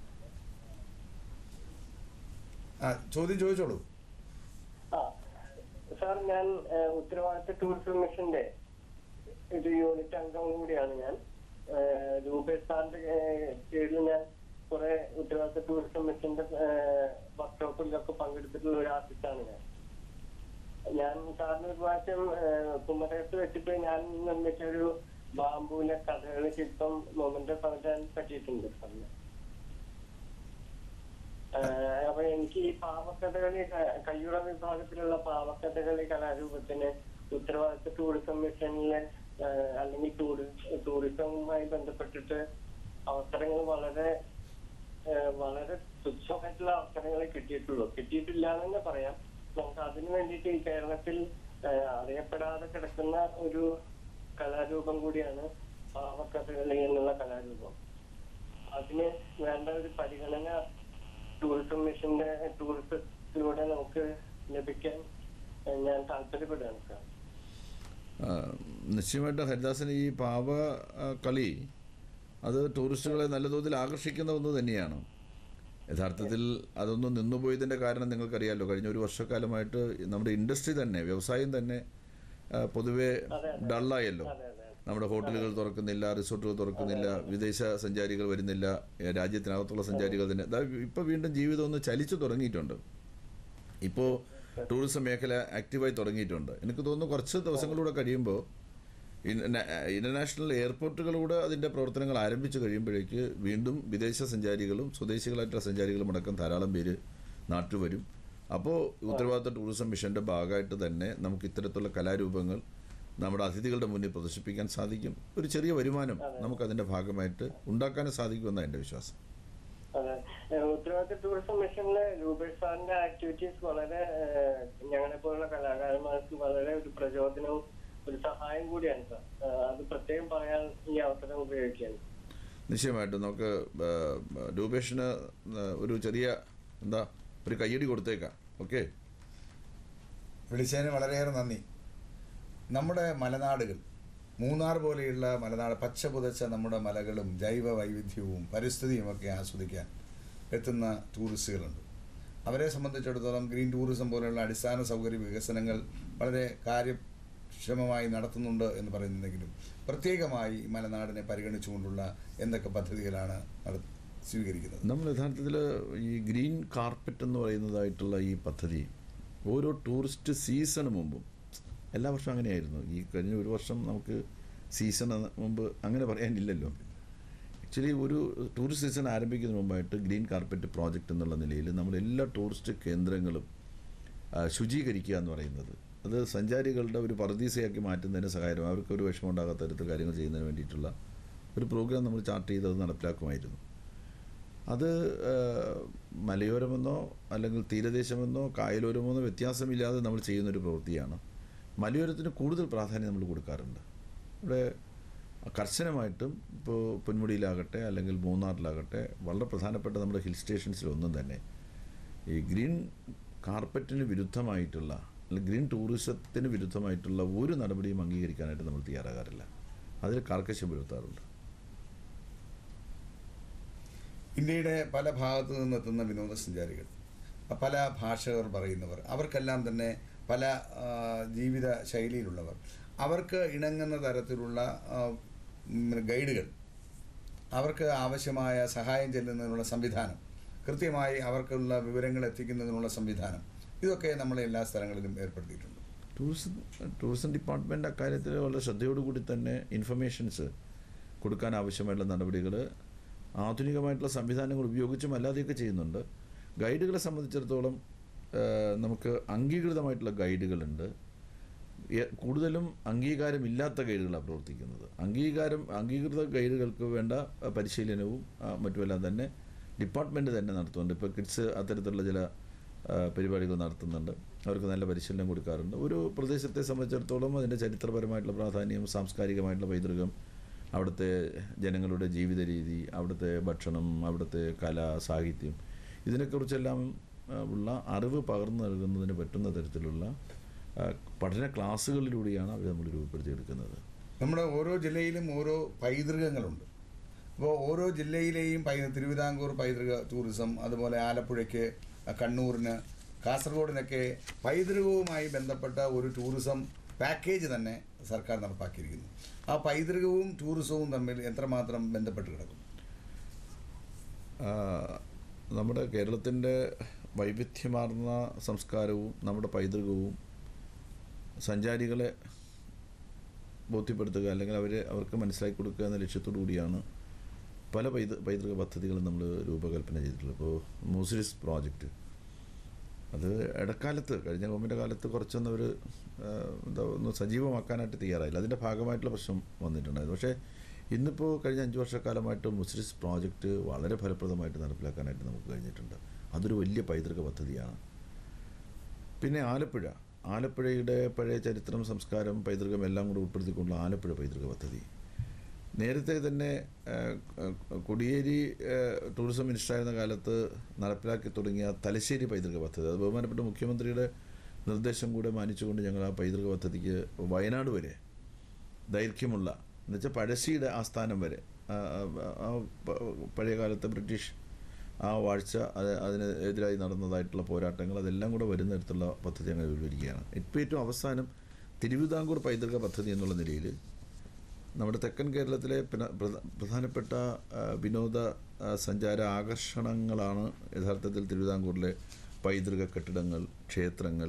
ആ ചോദ്യം ചോദിച്ചോളൂ ആ സാർ ഞാൻ ഏഹ്, ഉത്തരവാദിത്ത ടൂറിസം മിഷന്റെ ഒരു യൂണിറ്റ് അംഗം കൂടിയാണ് ഞാൻ ഏഹ്, രൂപേഷ് സാറിന്റെ ഏഹ്, കീഴിൽ ഞാൻ കുറെ ഉത്തരവാദിത്ത ടൂറിസം മിഷന്റെ വർക്ക്ഷോപ്പിലൊക്കെ പങ്കെടുത്തിട്ടുള്ള ഒരു ആർട്ടിസ്റ്റാണ് ഞാൻ ഞാൻ സാറിന് ഒരു പ്രാവശ്യം ഏഹ്, കുമരകത്ത് വെച്ചിട്ട് ഞാൻ നിർമ്മിച്ച ഒരു ബാമ്പുവിലെ കഥകളി ശില്പം മൊമെന്റ് പകരാൻ പറ്റിയിട്ടുണ്ട് സാറിന് ഏഹ് അപ്പൊ എനിക്ക് ഈ പാവക്കഥകളി ക- കയ്യുറ വിഭാഗത്തിലുള്ള പാവക്കഥകളി കലാരൂപത്തിന് ഉത്തരവാദിത്ത ടൂറിസം മിഷനിലെ ഏഹ് അല്ലെങ്കിൽ ടൂറി ടൂറിസവുമായി ബന്ധപ്പെട്ടിട്ട് അവസരങ്ങൾ വളരെ ഏഹ് വളരെ തുച്ഛമായിട്ടുള്ള അവസരങ്ങളെ കിട്ടിയിട്ടുള്ളൂ കിട്ടിയിട്ടില്ല എന്ന് തന്നെ പറയാം നമുക്ക് അതിനു വേണ്ടിയിട്ട് ഈ കേരളത്തിൽ ഏഹ് അറിയപ്പെടാതെ കിടക്കുന്ന ഒരു കലാരൂപം കൂടിയാണ് പാവക്കഥകളി എന്നുള്ള കലാരൂപം അതിന് വേണ്ട ഒരു പരിഗണന ടൂറിസം മിഷന്റെ ടൂറിസത്തിലൂടെ നമുക്ക് ലഭിക്കാൻ ഏഹ് ഞാൻ താല്പര്യപ്പെടുകയാണ് സാർ ആ, നിശ്ചയമായിട്ട് ഹരിദാസന് ഈ പാവ ആ, കളി അത് ടൂറിസ്റ്റുകളെ നല്ല തോതിൽ ആകർഷിക്കുന്ന ഒന്ന് തന്നെയാണ് യഥാർത്ഥത്തിൽ അതൊന്നും നിന്നുപോയതിൻ്റെ കാരണം നിങ്ങൾക്കറിയാമല്ലോ കഴിഞ്ഞ ഒരു വർഷക്കാലമായിട്ട് നമ്മുടെ ഇൻഡസ്ട്രി തന്നെ വ്യവസായം തന്നെ ആ, പൊതുവെ ഡള്ളായല്ലോ അതെ അതെ നമ്മുടെ ഹോട്ടലുകൾ തുറക്കുന്നില്ല റിസോർട്ടുകൾ തുറക്കുന്നില്ല വിദേശ സഞ്ചാരികൾ വരുന്നില്ല ഏ, രാജ്യത്തിനകത്തുള്ള സഞ്ചാരികൾ തന്നെ ദാ ഇപ്പോൾ വീണ്ടും ജീവിതം ഒന്ന് ചലിച്ചു തുടങ്ങിയിട്ടുണ്ട് ഇപ്പോൾ ടൂറിസം മേഖല ആക്റ്റീവായി തുടങ്ങിയിട്ടുണ്ട് എനിക്ക് തോന്നുന്നു കുറച്ച് ദിവസങ്ങളൂടെ കഴിയുമ്പോൾ ഇന്റർനാഷണൽ എയർപോർട്ടുകളൂടെ അതിൻ്റെ പ്രവർത്തനങ്ങൾ ആരംഭിച്ചു കഴിയുമ്പോഴേക്ക് വീണ്ടും വിദേശ സഞ്ചാരികളും സ്വദേശികളായിട്ടുള്ള സഞ്ചാരികളും അടക്കം ധാരാളം പേര് നാട്ടിൽ വരും അപ്പോൾ ഉത്തരവാദിത്ത ടൂറിസം മിഷൻ്റെ ഭാഗമായിട്ട് തന്നെ നമുക്ക് ഇത്തരത്തിലുള്ള കലാരൂപങ്ങൾ നമ്മുടെ അതിഥികളുടെ മുന്നിൽ പ്രദർശിപ്പിക്കാൻ സാധിക്കും ഒരു ചെറിയ വരുമാനം നമുക്കതിൻ്റെ ഭാഗമായിട്ട് ഉണ്ടാക്കാനും സാധിക്കുമെന്നാണ് എൻ്റെ വിശ്വാസം അതെ ഏഹ് ഉത്തരവാദിത്ത ടൂറിസം മിഷനിലെ രൂപേഷ് സാറിന്റെ ആക്ടിവിറ്റീസ് വളരെ ഏഹ് ഞങ്ങളെ പോലുള്ള കലാകാരന്മാർക്ക് വളരെ ഒരു പ്രചോദനവും ഒരു സഹായം കൂടിയാണ് സാർ ഏഹ് അത് പ്രത്യേകം പറയാൻ ഈ അവസരം ഉപയോഗിക്കുകയാണ് നിശ്ചയമായിട്ടും നമുക്ക് ആ, രൂപേഷിന് ആ, ഒരു ചെറിയ എന്താ ഒരു കയ്യടി കൊടുത്തേക്കാം ഓക്കെ വിളിച്ചതിന് വളരെയേറെ നന്ദി നമ്മുടെ മലനാടുകൾ മൂന്നാർ പോലെയുള്ള മലനാട് പച്ച പുതച്ച നമ്മുടെ മലകളും ജൈവ വൈവിധ്യവും പരിസ്ഥിതിയുമൊക്കെ ആസ്വദിക്കാൻ എത്തുന്ന ടൂറിസ്റ്റുകളുണ്ട് അവരെ സംബന്ധിച്ചിടത്തോളം ഗ്രീൻ ടൂറിസം പോലെയുള്ള അടിസ്ഥാന സൗകര്യ വികസനങ്ങൾ വളരെ കാര്യക്ഷമമായി നടത്തുന്നുണ്ട് എന്ന് പറയുന്നെങ്കിലും പ്രത്യേകമായി ഈ മലനാടിനെ പരിഗണിച്ചുകൊണ്ടുള്ള എന്തൊക്കെ പദ്ധതികളാണ് നട- സ്വീകരിക്കുന്നത് നമ്മൾ യഥാർത്ഥത്തിൽ ഈ ഗ്രീൻ കാർപ്പറ്റ് എന്ന് പറയുന്നതായിട്ടുള്ള ഈ പദ്ധതി ഓരോ ടൂറിസ്റ്റ് സീസണ് മുമ്പും എല്ലാ വർഷവും അങ്ങനെയായിരുന്നു ഈ കഴിഞ്ഞ ഒരു വർഷം നമുക്ക് സീസൺ മുമ്പ് അങ്ങനെ പറയാനില്ലല്ലോ ആക്ച്വലി ഒരു ടൂറിസ്റ്റ് സീസൺ ആരംഭിക്കുന്നതിന് മുമ്പായിട്ട് ഗ്രീൻ കാർപ്പറ്റ് പ്രോജക്റ്റ് എന്നുള്ള നിലയിൽ നമ്മൾ എല്ലാ ടൂറിസ്റ്റ് കേന്ദ്രങ്ങളും ആ, ശുചീകരിക്കുക എന്ന് പറയുന്നത് അത് സഞ്ചാരികളുടെ ഒരു പർദീസയാക്കി മാറ്റുന്നതിന് സഹായകരം അവർക്ക് ഒരു വിഷമം ഉണ്ടാകാത്ത തരത്തിൽ കാര്യങ്ങൾ ചെയ്യുന്നതിന് വേണ്ടിയിട്ടുള്ള ഒരു പ്രോഗ്രാം നമ്മൾ ചാർട്ട് ചെയ്ത് അത് നടപ്പിലാക്കുമായിരുന്നു അത് ആ, മലയോരമെന്നോ അല്ലെങ്കിൽ തീരദേശമെന്നോ കായലോരമെന്നോ വ്യത്യാസമില്ലാതെ നമ്മൾ ചെയ്യുന്നൊരു പ്രവൃത്തിയാണ് മലയോരത്തിന് കൂടുതൽ പ്രാധാന്യം നമ്മൾ കൊടുക്കാറുണ്ട് ഇവിടെ കർശനമായിട്ടും ഇപ്പോൾ പൊന്മുടിയിലാകട്ടെ അല്ലെങ്കിൽ മൂന്നാറിലാകട്ടെ വളരെ പ്രധാനപ്പെട്ട നമ്മുടെ ഹിൽ സ്റ്റേഷൻസിലൊന്നും തന്നെ ഈ ഗ്രീൻ കാർപ്പറ്റിന് വിരുദ്ധമായിട്ടുള്ള അല്ലെങ്കിൽ ഗ്രീൻ ടൂറിസത്തിന് വിരുദ്ധമായിട്ടുള്ള ഒരു നടപടിയും അംഗീകരിക്കാനായിട്ട് നമ്മൾ തയ്യാറാകാറില്ല അതിൽ കാർക്കശ്യം പുലർത്താറുണ്ട് ഇന്ത്യയുടെ പല ഭാഗത്തു നിന്നെത്തുന്ന വിനോദസഞ്ചാരികൾ പല ഭാഷകൾ പറയുന്നവർ അവർക്കെല്ലാം തന്നെ പല ആ, ജീവിത ശൈലിയിലുള്ളവർ അവർക്ക് ഇണങ്ങുന്ന തരത്തിലുള്ള ആ, ഉം, ഗൈഡുകൾ അവർക്ക് ആവശ്യമായ സഹായം ചെല്ലുന്നതിനുള്ള സംവിധാനം കൃത്യമായി അവർക്കുള്ള വിവരങ്ങൾ എത്തിക്കുന്നതിനുള്ള സംവിധാനം ഇതൊക്കെ നമ്മൾ എല്ലാ സ്ഥലങ്ങളിലും ഏർപ്പെടുത്തിയിട്ടുണ്ട് ടൂറിസം ടൂറിസം ഡിപ്പാർട്ട്മെൻറ്റ് അക്കാര്യത്തിൽ വളരെ ശ്രദ്ധയോടുകൂടി തന്നെ ഇൻഫർമേഷൻസ് കൊടുക്കാൻ ആവശ്യമായിട്ടുള്ള നടപടികൾ ആധുനികമായിട്ടുള്ള സംവിധാനങ്ങൾ ഉപയോഗിച്ചും അല്ലാതെയൊക്കെ ചെയ്യുന്നുണ്ട് ഗൈഡുകളെ സംബന്ധിച്ചിടത്തോളം ആ, നമുക്ക് അംഗീകൃതമായിട്ടുള്ള ഗൈഡുകളുണ്ട് എ- കൂടുതലും അംഗീകാരമില്ലാത്ത ഗൈഡുകളാണ് പ്രവർത്തിക്കുന്നത് അംഗീകാരം അംഗീകൃത ഗൈഡുകൾക്ക് വേണ്ട ആ, പരിശീലനവും ആ, മറ്റുമെല്ലാം തന്നെ ഡിപ്പാർട്ട്മെൻറ്റ് തന്നെ നടത്തുന്നുണ്ട് ഇപ്പോൾ കിഡ്സ് അത്തരത്തിലുള്ള ചില ആ, പരിപാടികൾ നടത്തുന്നുണ്ട് അവർക്ക് നല്ല പരിശീലനം കൊടുക്കാറുണ്ട് ഒരു പ്രദേശത്തെ സംബന്ധിച്ചിടത്തോളം അതിൻ്റെ ചരിത്രപരമായിട്ടുള്ള പ്രാധാന്യം സാംസ്കാരികമായിട്ടുള്ള പൈതൃകം അവിടുത്തെ ജനങ്ങളുടെ ജീവിത രീതി അവിടുത്തെ ഭക്ഷണം അവിടുത്തെ കല സാഹിത്യം ഇതിനെക്കുറിച്ചെല്ലാം ആ, ഉള്ള അറിവ് പകർന്നു നൽകുന്നതിന് പറ്റുന്ന തരത്തിലുള്ള ആ, പഠന ക്ലാസ്സുകളിലൂടെയാണ് അവർ നമ്മൾ രൂപപ്പെടുത്തിയെടുക്കുന്നത് നമ്മുടെ ഓരോ ജില്ലയിലും ഓരോ പൈതൃകങ്ങളുണ്ട് അപ്പോൾ ഓരോ ജില്ലയിലെയും പൈ തിരുവിതാംകൂർ പൈതൃക ടൂറിസം അതുപോലെ ആലപ്പുഴയ്ക്ക് കണ്ണൂരിന് കാസർഗോഡിനൊക്കെ പൈതൃകവുമായി ബന്ധപ്പെട്ട ഒരു ടൂറിസം പാക്കേജ് തന്നെ സർക്കാർ നടപ്പാക്കിയിരിക്കുന്നു ആ പൈതൃകവും ടൂറിസവും തമ്മിൽ എത്രമാത്രം ബന്ധപ്പെട്ട് കിടക്കും ആ, നമ്മുടെ കേരളത്തിൻ്റെ വൈവിധ്യമാർന്ന സംസ്കാരവും നമ്മുടെ പൈതൃകവും സഞ്ചാരികളെ ബോധ്യപ്പെടുത്തുക അല്ലെങ്കിൽ അവരെ അവർക്ക് മനസ്സിലാക്കി കൊടുക്കുക എന്ന ലക്ഷ്യത്തോടു കൂടിയാണ് പല പൈതൃ പൈതൃക പദ്ധതികളും നമ്മൾ രൂപകൽപ്പന ചെയ്തിട്ടുള്ളത് ഇപ്പോൾ മൂസിരിസ് പ്രോജക്റ്റ് അത് ഇടക്കാലത്ത് കഴിഞ്ഞ ഗവൺമെൻറ് കാലത്ത് കുറച്ചൊന്ന് അവർ എന്താ ഒന്ന് സജീവമാക്കാനായിട്ട് തയ്യാറായില്ല അതിൻ്റെ ഭാഗമായിട്ടുള്ള പ്രശ്നം വന്നിട്ടുണ്ടായിരുന്നു പക്ഷേ ഇന്നിപ്പോൾ കഴിഞ്ഞ അഞ്ച് വർഷക്കാലമായിട്ട് മുസ്ലിസ് പ്രോജക്റ്റ് വളരെ ഫലപ്രദമായിട്ട് നടപ്പിലാക്കാനായിട്ട് നമുക്ക് കഴിഞ്ഞിട്ടുണ്ട് അതൊരു വലിയ പൈതൃക പദ്ധതിയാണ് പിന്നെ ആലപ്പുഴ ആലപ്പുഴയുടെ പഴയ ചരിത്രം സംസ്കാരം പൈതൃകം എല്ലാം കൂടെ ഉൾപ്പെടുത്തിക്കൊണ്ടുള്ള ആലപ്പുഴ പൈതൃക പദ്ധതി നേരത്തെ തന്നെ ആ, ആ, കൊടിയേരി ആ, ടൂറിസം മിനിസ്റ്റർ ആയിരുന്ന കാലത്ത് നടപ്പിലാക്കി തുടങ്ങിയ തലശ്ശേരി പൈതൃക പദ്ധതി അത് ബഹുമാനപ്പെട്ട മുഖ്യമന്ത്രിയുടെ നിർദ്ദേശം കൂടെ മാനിച്ചുകൊണ്ട് ഞങ്ങൾ ആ പൈതൃക പദ്ധതിക്ക് വയനാട് വരെ ദൈർഘ്യമുള്ള എന്നുവെച്ചാൽ പഴശ്ശിയുടെ ആസ്ഥാനം വരെ ആ, ആ, ആ പ- പഴയ കാലത്തെ ബ്രിട്ടീഷ് ആ വാഴ്ച അത് അതിന് എതിരായി നടന്നതായിട്ടുള്ള പോരാട്ടങ്ങൾ അതെല്ലാം കൂടെ വരുന്ന തരത്തിലുള്ള പദ്ധതി അങ്ങനെ വിവരിക്കുകയാണ് ഇപ്പോൾ ഏറ്റവും അവസാനം തിരുവിതാംകൂർ പൈതൃക പദ്ധതി എന്നുള്ള നിലയിൽ നമ്മുടെ തെക്കൻ കേരളത്തിലെ പിന്ന- പ്രധ- പ്രധാനപ്പെട്ട ആ, വിനോദ ആ, സഞ്ചാര ആകർഷണങ്ങളാണ് യഥാർത്ഥത്തിൽ തിരുവിതാംകൂറിലെ പൈതൃക കെട്ടിടങ്ങൾ ക്ഷേത്രങ്ങൾ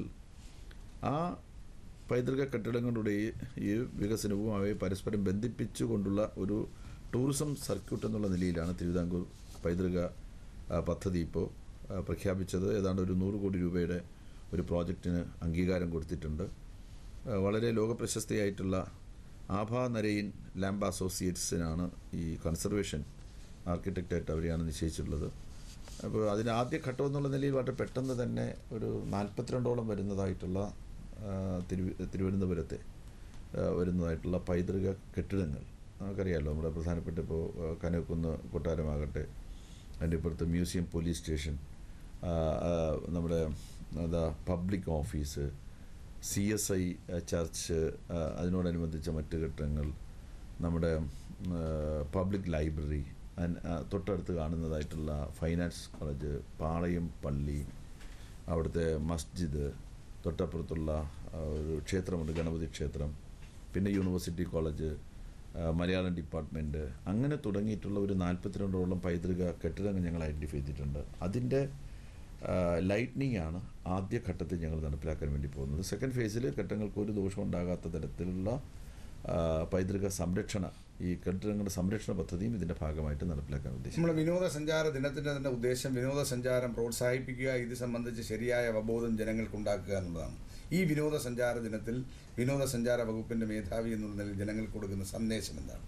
ആ പൈതൃക കെട്ടിടങ്ങളുടെ ഈ- ഈ വികസനവും അവയെ പരസ്പരം ബന്ധിപ്പിച്ചുകൊണ്ടുള്ള ഒരു ടൂറിസം സർക്യൂട്ട് എന്നുള്ള നിലയിലാണ് തിരുവിതാംകൂർ പൈതൃക ആ, പദ്ധതി ഇപ്പോൾ ആ, പ്രഖ്യാപിച്ചത് ഏതാണ്ട് ഒരു നൂറ് കോടി രൂപയുടെ ഒരു പ്രോജക്റ്റിന് അംഗീകാരം കൊടുത്തിട്ടുണ്ട് ആ, വളരെ ലോകപ്രശസ്തിയായിട്ടുള്ള ആഭ നരയിൻ ലാംബ് അസോസിയേറ്റ്സിനാണ് ഈ കൺസർവേഷൻ ആർക്കിടെക്റ്റായിട്ട് അവരെയാണ് നിശ്ചയിച്ചിട്ടുള്ളത് അപ്പോൾ അതിൻ്റെ ആദ്യ ഘട്ടം എന്നുള്ള നിലയിൽ വളരെ പെട്ടെന്ന് തന്നെ ഒരു നാൽപ്പത്തിരണ്ടോളം വരുന്നതായിട്ടുള്ള ആ, തിരുവ തിരുവനന്തപുരത്തെ ആ, വരുന്നതായിട്ടുള്ള പൈതൃക കെട്ടിടങ്ങൾ നമുക്കറിയാമല്ലോ നമ്മുടെ പ്രധാനപ്പെട്ട ഇപ്പോൾ ആ, കനകക്കുന്ന് കൊട്ടാരമാകട്ടെ അതിൻ്റെ ഇപ്പുറത്ത് മ്യൂസിയം പോലീസ് സ്റ്റേഷൻ ആ, ആ, നമ്മുടെ എന്താ public office C S I church ആ, അതിനോടനുബന്ധിച്ച മറ്റ് കെട്ടിടങ്ങൾ നമ്മുടെ പബ്ലിക് ലൈബ്രറി തൊട്ടടുത്ത് കാണുന്നതായിട്ടുള്ള ഫൈനാൻസ് കോളേജ് പാളയം പള്ളി അവിടുത്തെ മസ്ജിദ് തൊട്ടപ്പുറത്തുള്ള ആ, ഒരു ക്ഷേത്രമുണ്ട് ഗണപതി ക്ഷേത്രം പിന്നെ യൂണിവേഴ്സിറ്റി കോളേജ് ആ, മലയാളം ഡിപ്പാർട്ട്മെൻറ്റ് അങ്ങനെ തുടങ്ങിയിട്ടുള്ള ഒരു നാൽപ്പത്തിരണ്ടോളം പൈതൃക കെട്ടിടങ്ങൾ ഞങ്ങൾ ഐഡൻറ്റിഫൈ ചെയ്തിട്ടുണ്ട് അതിൻ്റെ ലൈറ്റ്നിങ് ആണ് ആദ്യ ഘട്ടത്തിൽ ഞങ്ങൾ നടപ്പിലാക്കാൻ വേണ്ടി പോകുന്നത് സെക്കൻഡ് ഫേസിൽ കെട്ടിടങ്ങൾക്ക് ഒരു ദോഷം ഉണ്ടാകാത്ത തരത്തിലുള്ള ആ, പൈതൃക സംരക്ഷണ ഈ കെട്ടിടങ്ങളുടെ സംരക്ഷണ പദ്ധതിയും ഇതിൻ്റെ ഭാഗമായിട്ട് നടപ്പിലാക്കാൻ ഉദ്ദേശിക്കുന്നു നമ്മുടെ വിനോദസഞ്ചാര ദിനത്തിൻ്റെ തന്നെ ഉദ്ദേശം വിനോദസഞ്ചാരം പ്രോത്സാഹിപ്പിക്കുക ഇത് സംബന്ധിച്ച് ശരിയായ അവബോധം ജനങ്ങൾക്ക് ഉണ്ടാക്കുക എന്നുള്ളതാണ് ഈ വിനോദസഞ്ചാര ദിനത്തിൽ വിനോദസഞ്ചാര വകുപ്പിൻ്റെ മേധാവി എന്നുള്ള നിലയിൽ ജനങ്ങൾക്ക് കൊടുക്കുന്ന സന്ദേശം എന്താണ്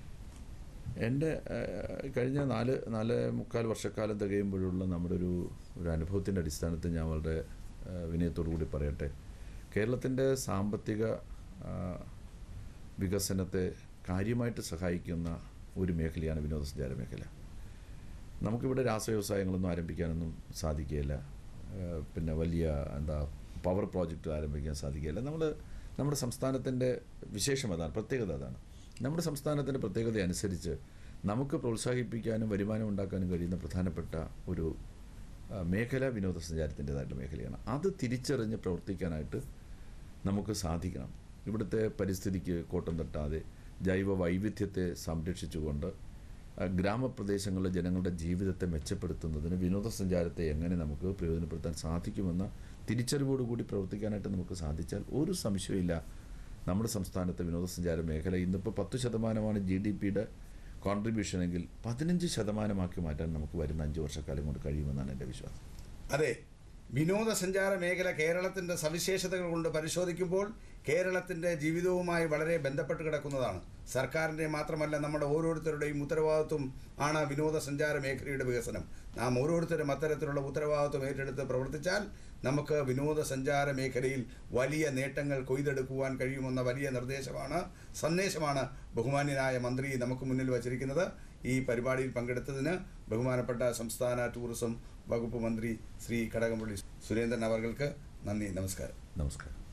എൻ്റെ ഏഹ്, കഴിഞ്ഞ നാല് നാല് മുക്കാൽ വർഷക്കാലം തികയുമ്പോഴുള്ള നമ്മുടെ ഒരു ഒരു അനുഭവത്തിൻ്റെ അടിസ്ഥാനത്തിൽ ഞാൻ വളരെ ഏഹ്, വിനയത്തോടു കൂടി പറയട്ടെ കേരളത്തിൻ്റെ സാമ്പത്തിക ആ, വികസനത്തെ കാര്യമായിട്ട് സഹായിക്കുന്ന ഒരു മേഖലയാണ് വിനോദസഞ്ചാര മേഖല നമുക്കിവിടെ രാസവ്യവസായങ്ങളൊന്നും ആരംഭിക്കാനൊന്നും സാധിക്കുകയില്ല ഏഹ് പിന്നെ വലിയ എന്താ പവർ പ്രോജക്റ്റ് ആരംഭിക്കാൻ സാധിക്കുകയില്ല നമ്മൾ നമ്മുടെ സംസ്ഥാനത്തിൻ്റെ വിശേഷം അതാണ് പ്രത്യേകത അതാണ് നമ്മുടെ സംസ്ഥാനത്തിൻ്റെ പ്രത്യേകത അനുസരിച്ച് നമുക്ക് പ്രോത്സാഹിപ്പിക്കാനും വരുമാനം ഉണ്ടാക്കാനും കഴിയുന്ന പ്രധാനപ്പെട്ട ഒരു ആ, മേഖല വിനോദസഞ്ചാരത്തിൻ്റെതായിട്ടുള്ള മേഖലയാണ് അത് തിരിച്ചറിഞ്ഞ് പ്രവർത്തിക്കാനായിട്ട് നമുക്ക് സാധിക്കണം ഇവിടുത്തെ പരിസ്ഥിതിക്ക് കോട്ടം തട്ടാതെ ജൈവ വൈവിധ്യത്തെ സംരക്ഷിച്ചുകൊണ്ട് ആ, ഗ്രാമപ്രദേശങ്ങളിലെ ജനങ്ങളുടെ ജീവിതത്തെ മെച്ചപ്പെടുത്തുന്നതിന് വിനോദസഞ്ചാരത്തെ എങ്ങനെ നമുക്ക് പ്രയോജനപ്പെടുത്താൻ സാധിക്കുമെന്ന തിരിച്ചറിവോടുകൂടി പ്രവർത്തിക്കാനായിട്ട് നമുക്ക് സാധിച്ചാൽ ഒരു സംശയമില്ല നമ്മുടെ സംസ്ഥാനത്തെ വിനോദസഞ്ചാര മേഖല ഇന്നിപ്പോൾ പത്ത് ശതമാനമാണ് ജി ഡി പിയുടെ കോൺട്രിബ്യൂഷൻ എങ്കിൽ പതിനഞ്ച് ശതമാനമാക്കി മാറ്റാൻ നമുക്ക് വരുന്ന അഞ്ച് വർഷക്കാലം കൊണ്ട് കഴിയുമെന്നാണ് എൻ്റെ വിശ്വാസം അതെ വിനോദസഞ്ചാര മേഖല കേരളത്തിൻ്റെ സവിശേഷതകൾ കൊണ്ട് പരിശോധിക്കുമ്പോൾ കേരളത്തിൻ്റെ ജീവിതവുമായി വളരെ ബന്ധപ്പെട്ട് കിടക്കുന്നതാണ് സർക്കാരിൻ്റെ മാത്രമല്ല നമ്മുടെ ഓരോരുത്തരുടെയും ഉത്തരവാദിത്വം ആണ് വിനോദസഞ്ചാര മേഖലയുടെ വികസനം നാം ഓരോരുത്തരും അത്തരത്തിലുള്ള ഉത്തരവാദിത്വം ഏറ്റെടുത്ത് പ്രവർത്തിച്ചാൽ നമുക്ക് വിനോദസഞ്ചാര മേഖലയിൽ വലിയ നേട്ടങ്ങൾ കൊയ്തെടുക്കുവാൻ കഴിയുമെന്ന വലിയ നിർദ്ദേശമാണ് സന്ദേശമാണ് ബഹുമാന്യനായ മന്ത്രി നമുക്ക് മുന്നിൽ വച്ചിരിക്കുന്നത് ഈ പരിപാടിയിൽ പങ്കെടുത്തതിന് ബഹുമാനപ്പെട്ട സംസ്ഥാന ടൂറിസം വകുപ്പ് മന്ത്രി ശ്രീ കടകംപള്ളി സുരേന്ദ്രൻ അവർക്ക് നന്ദി നമസ്കാരം നമസ്കാരം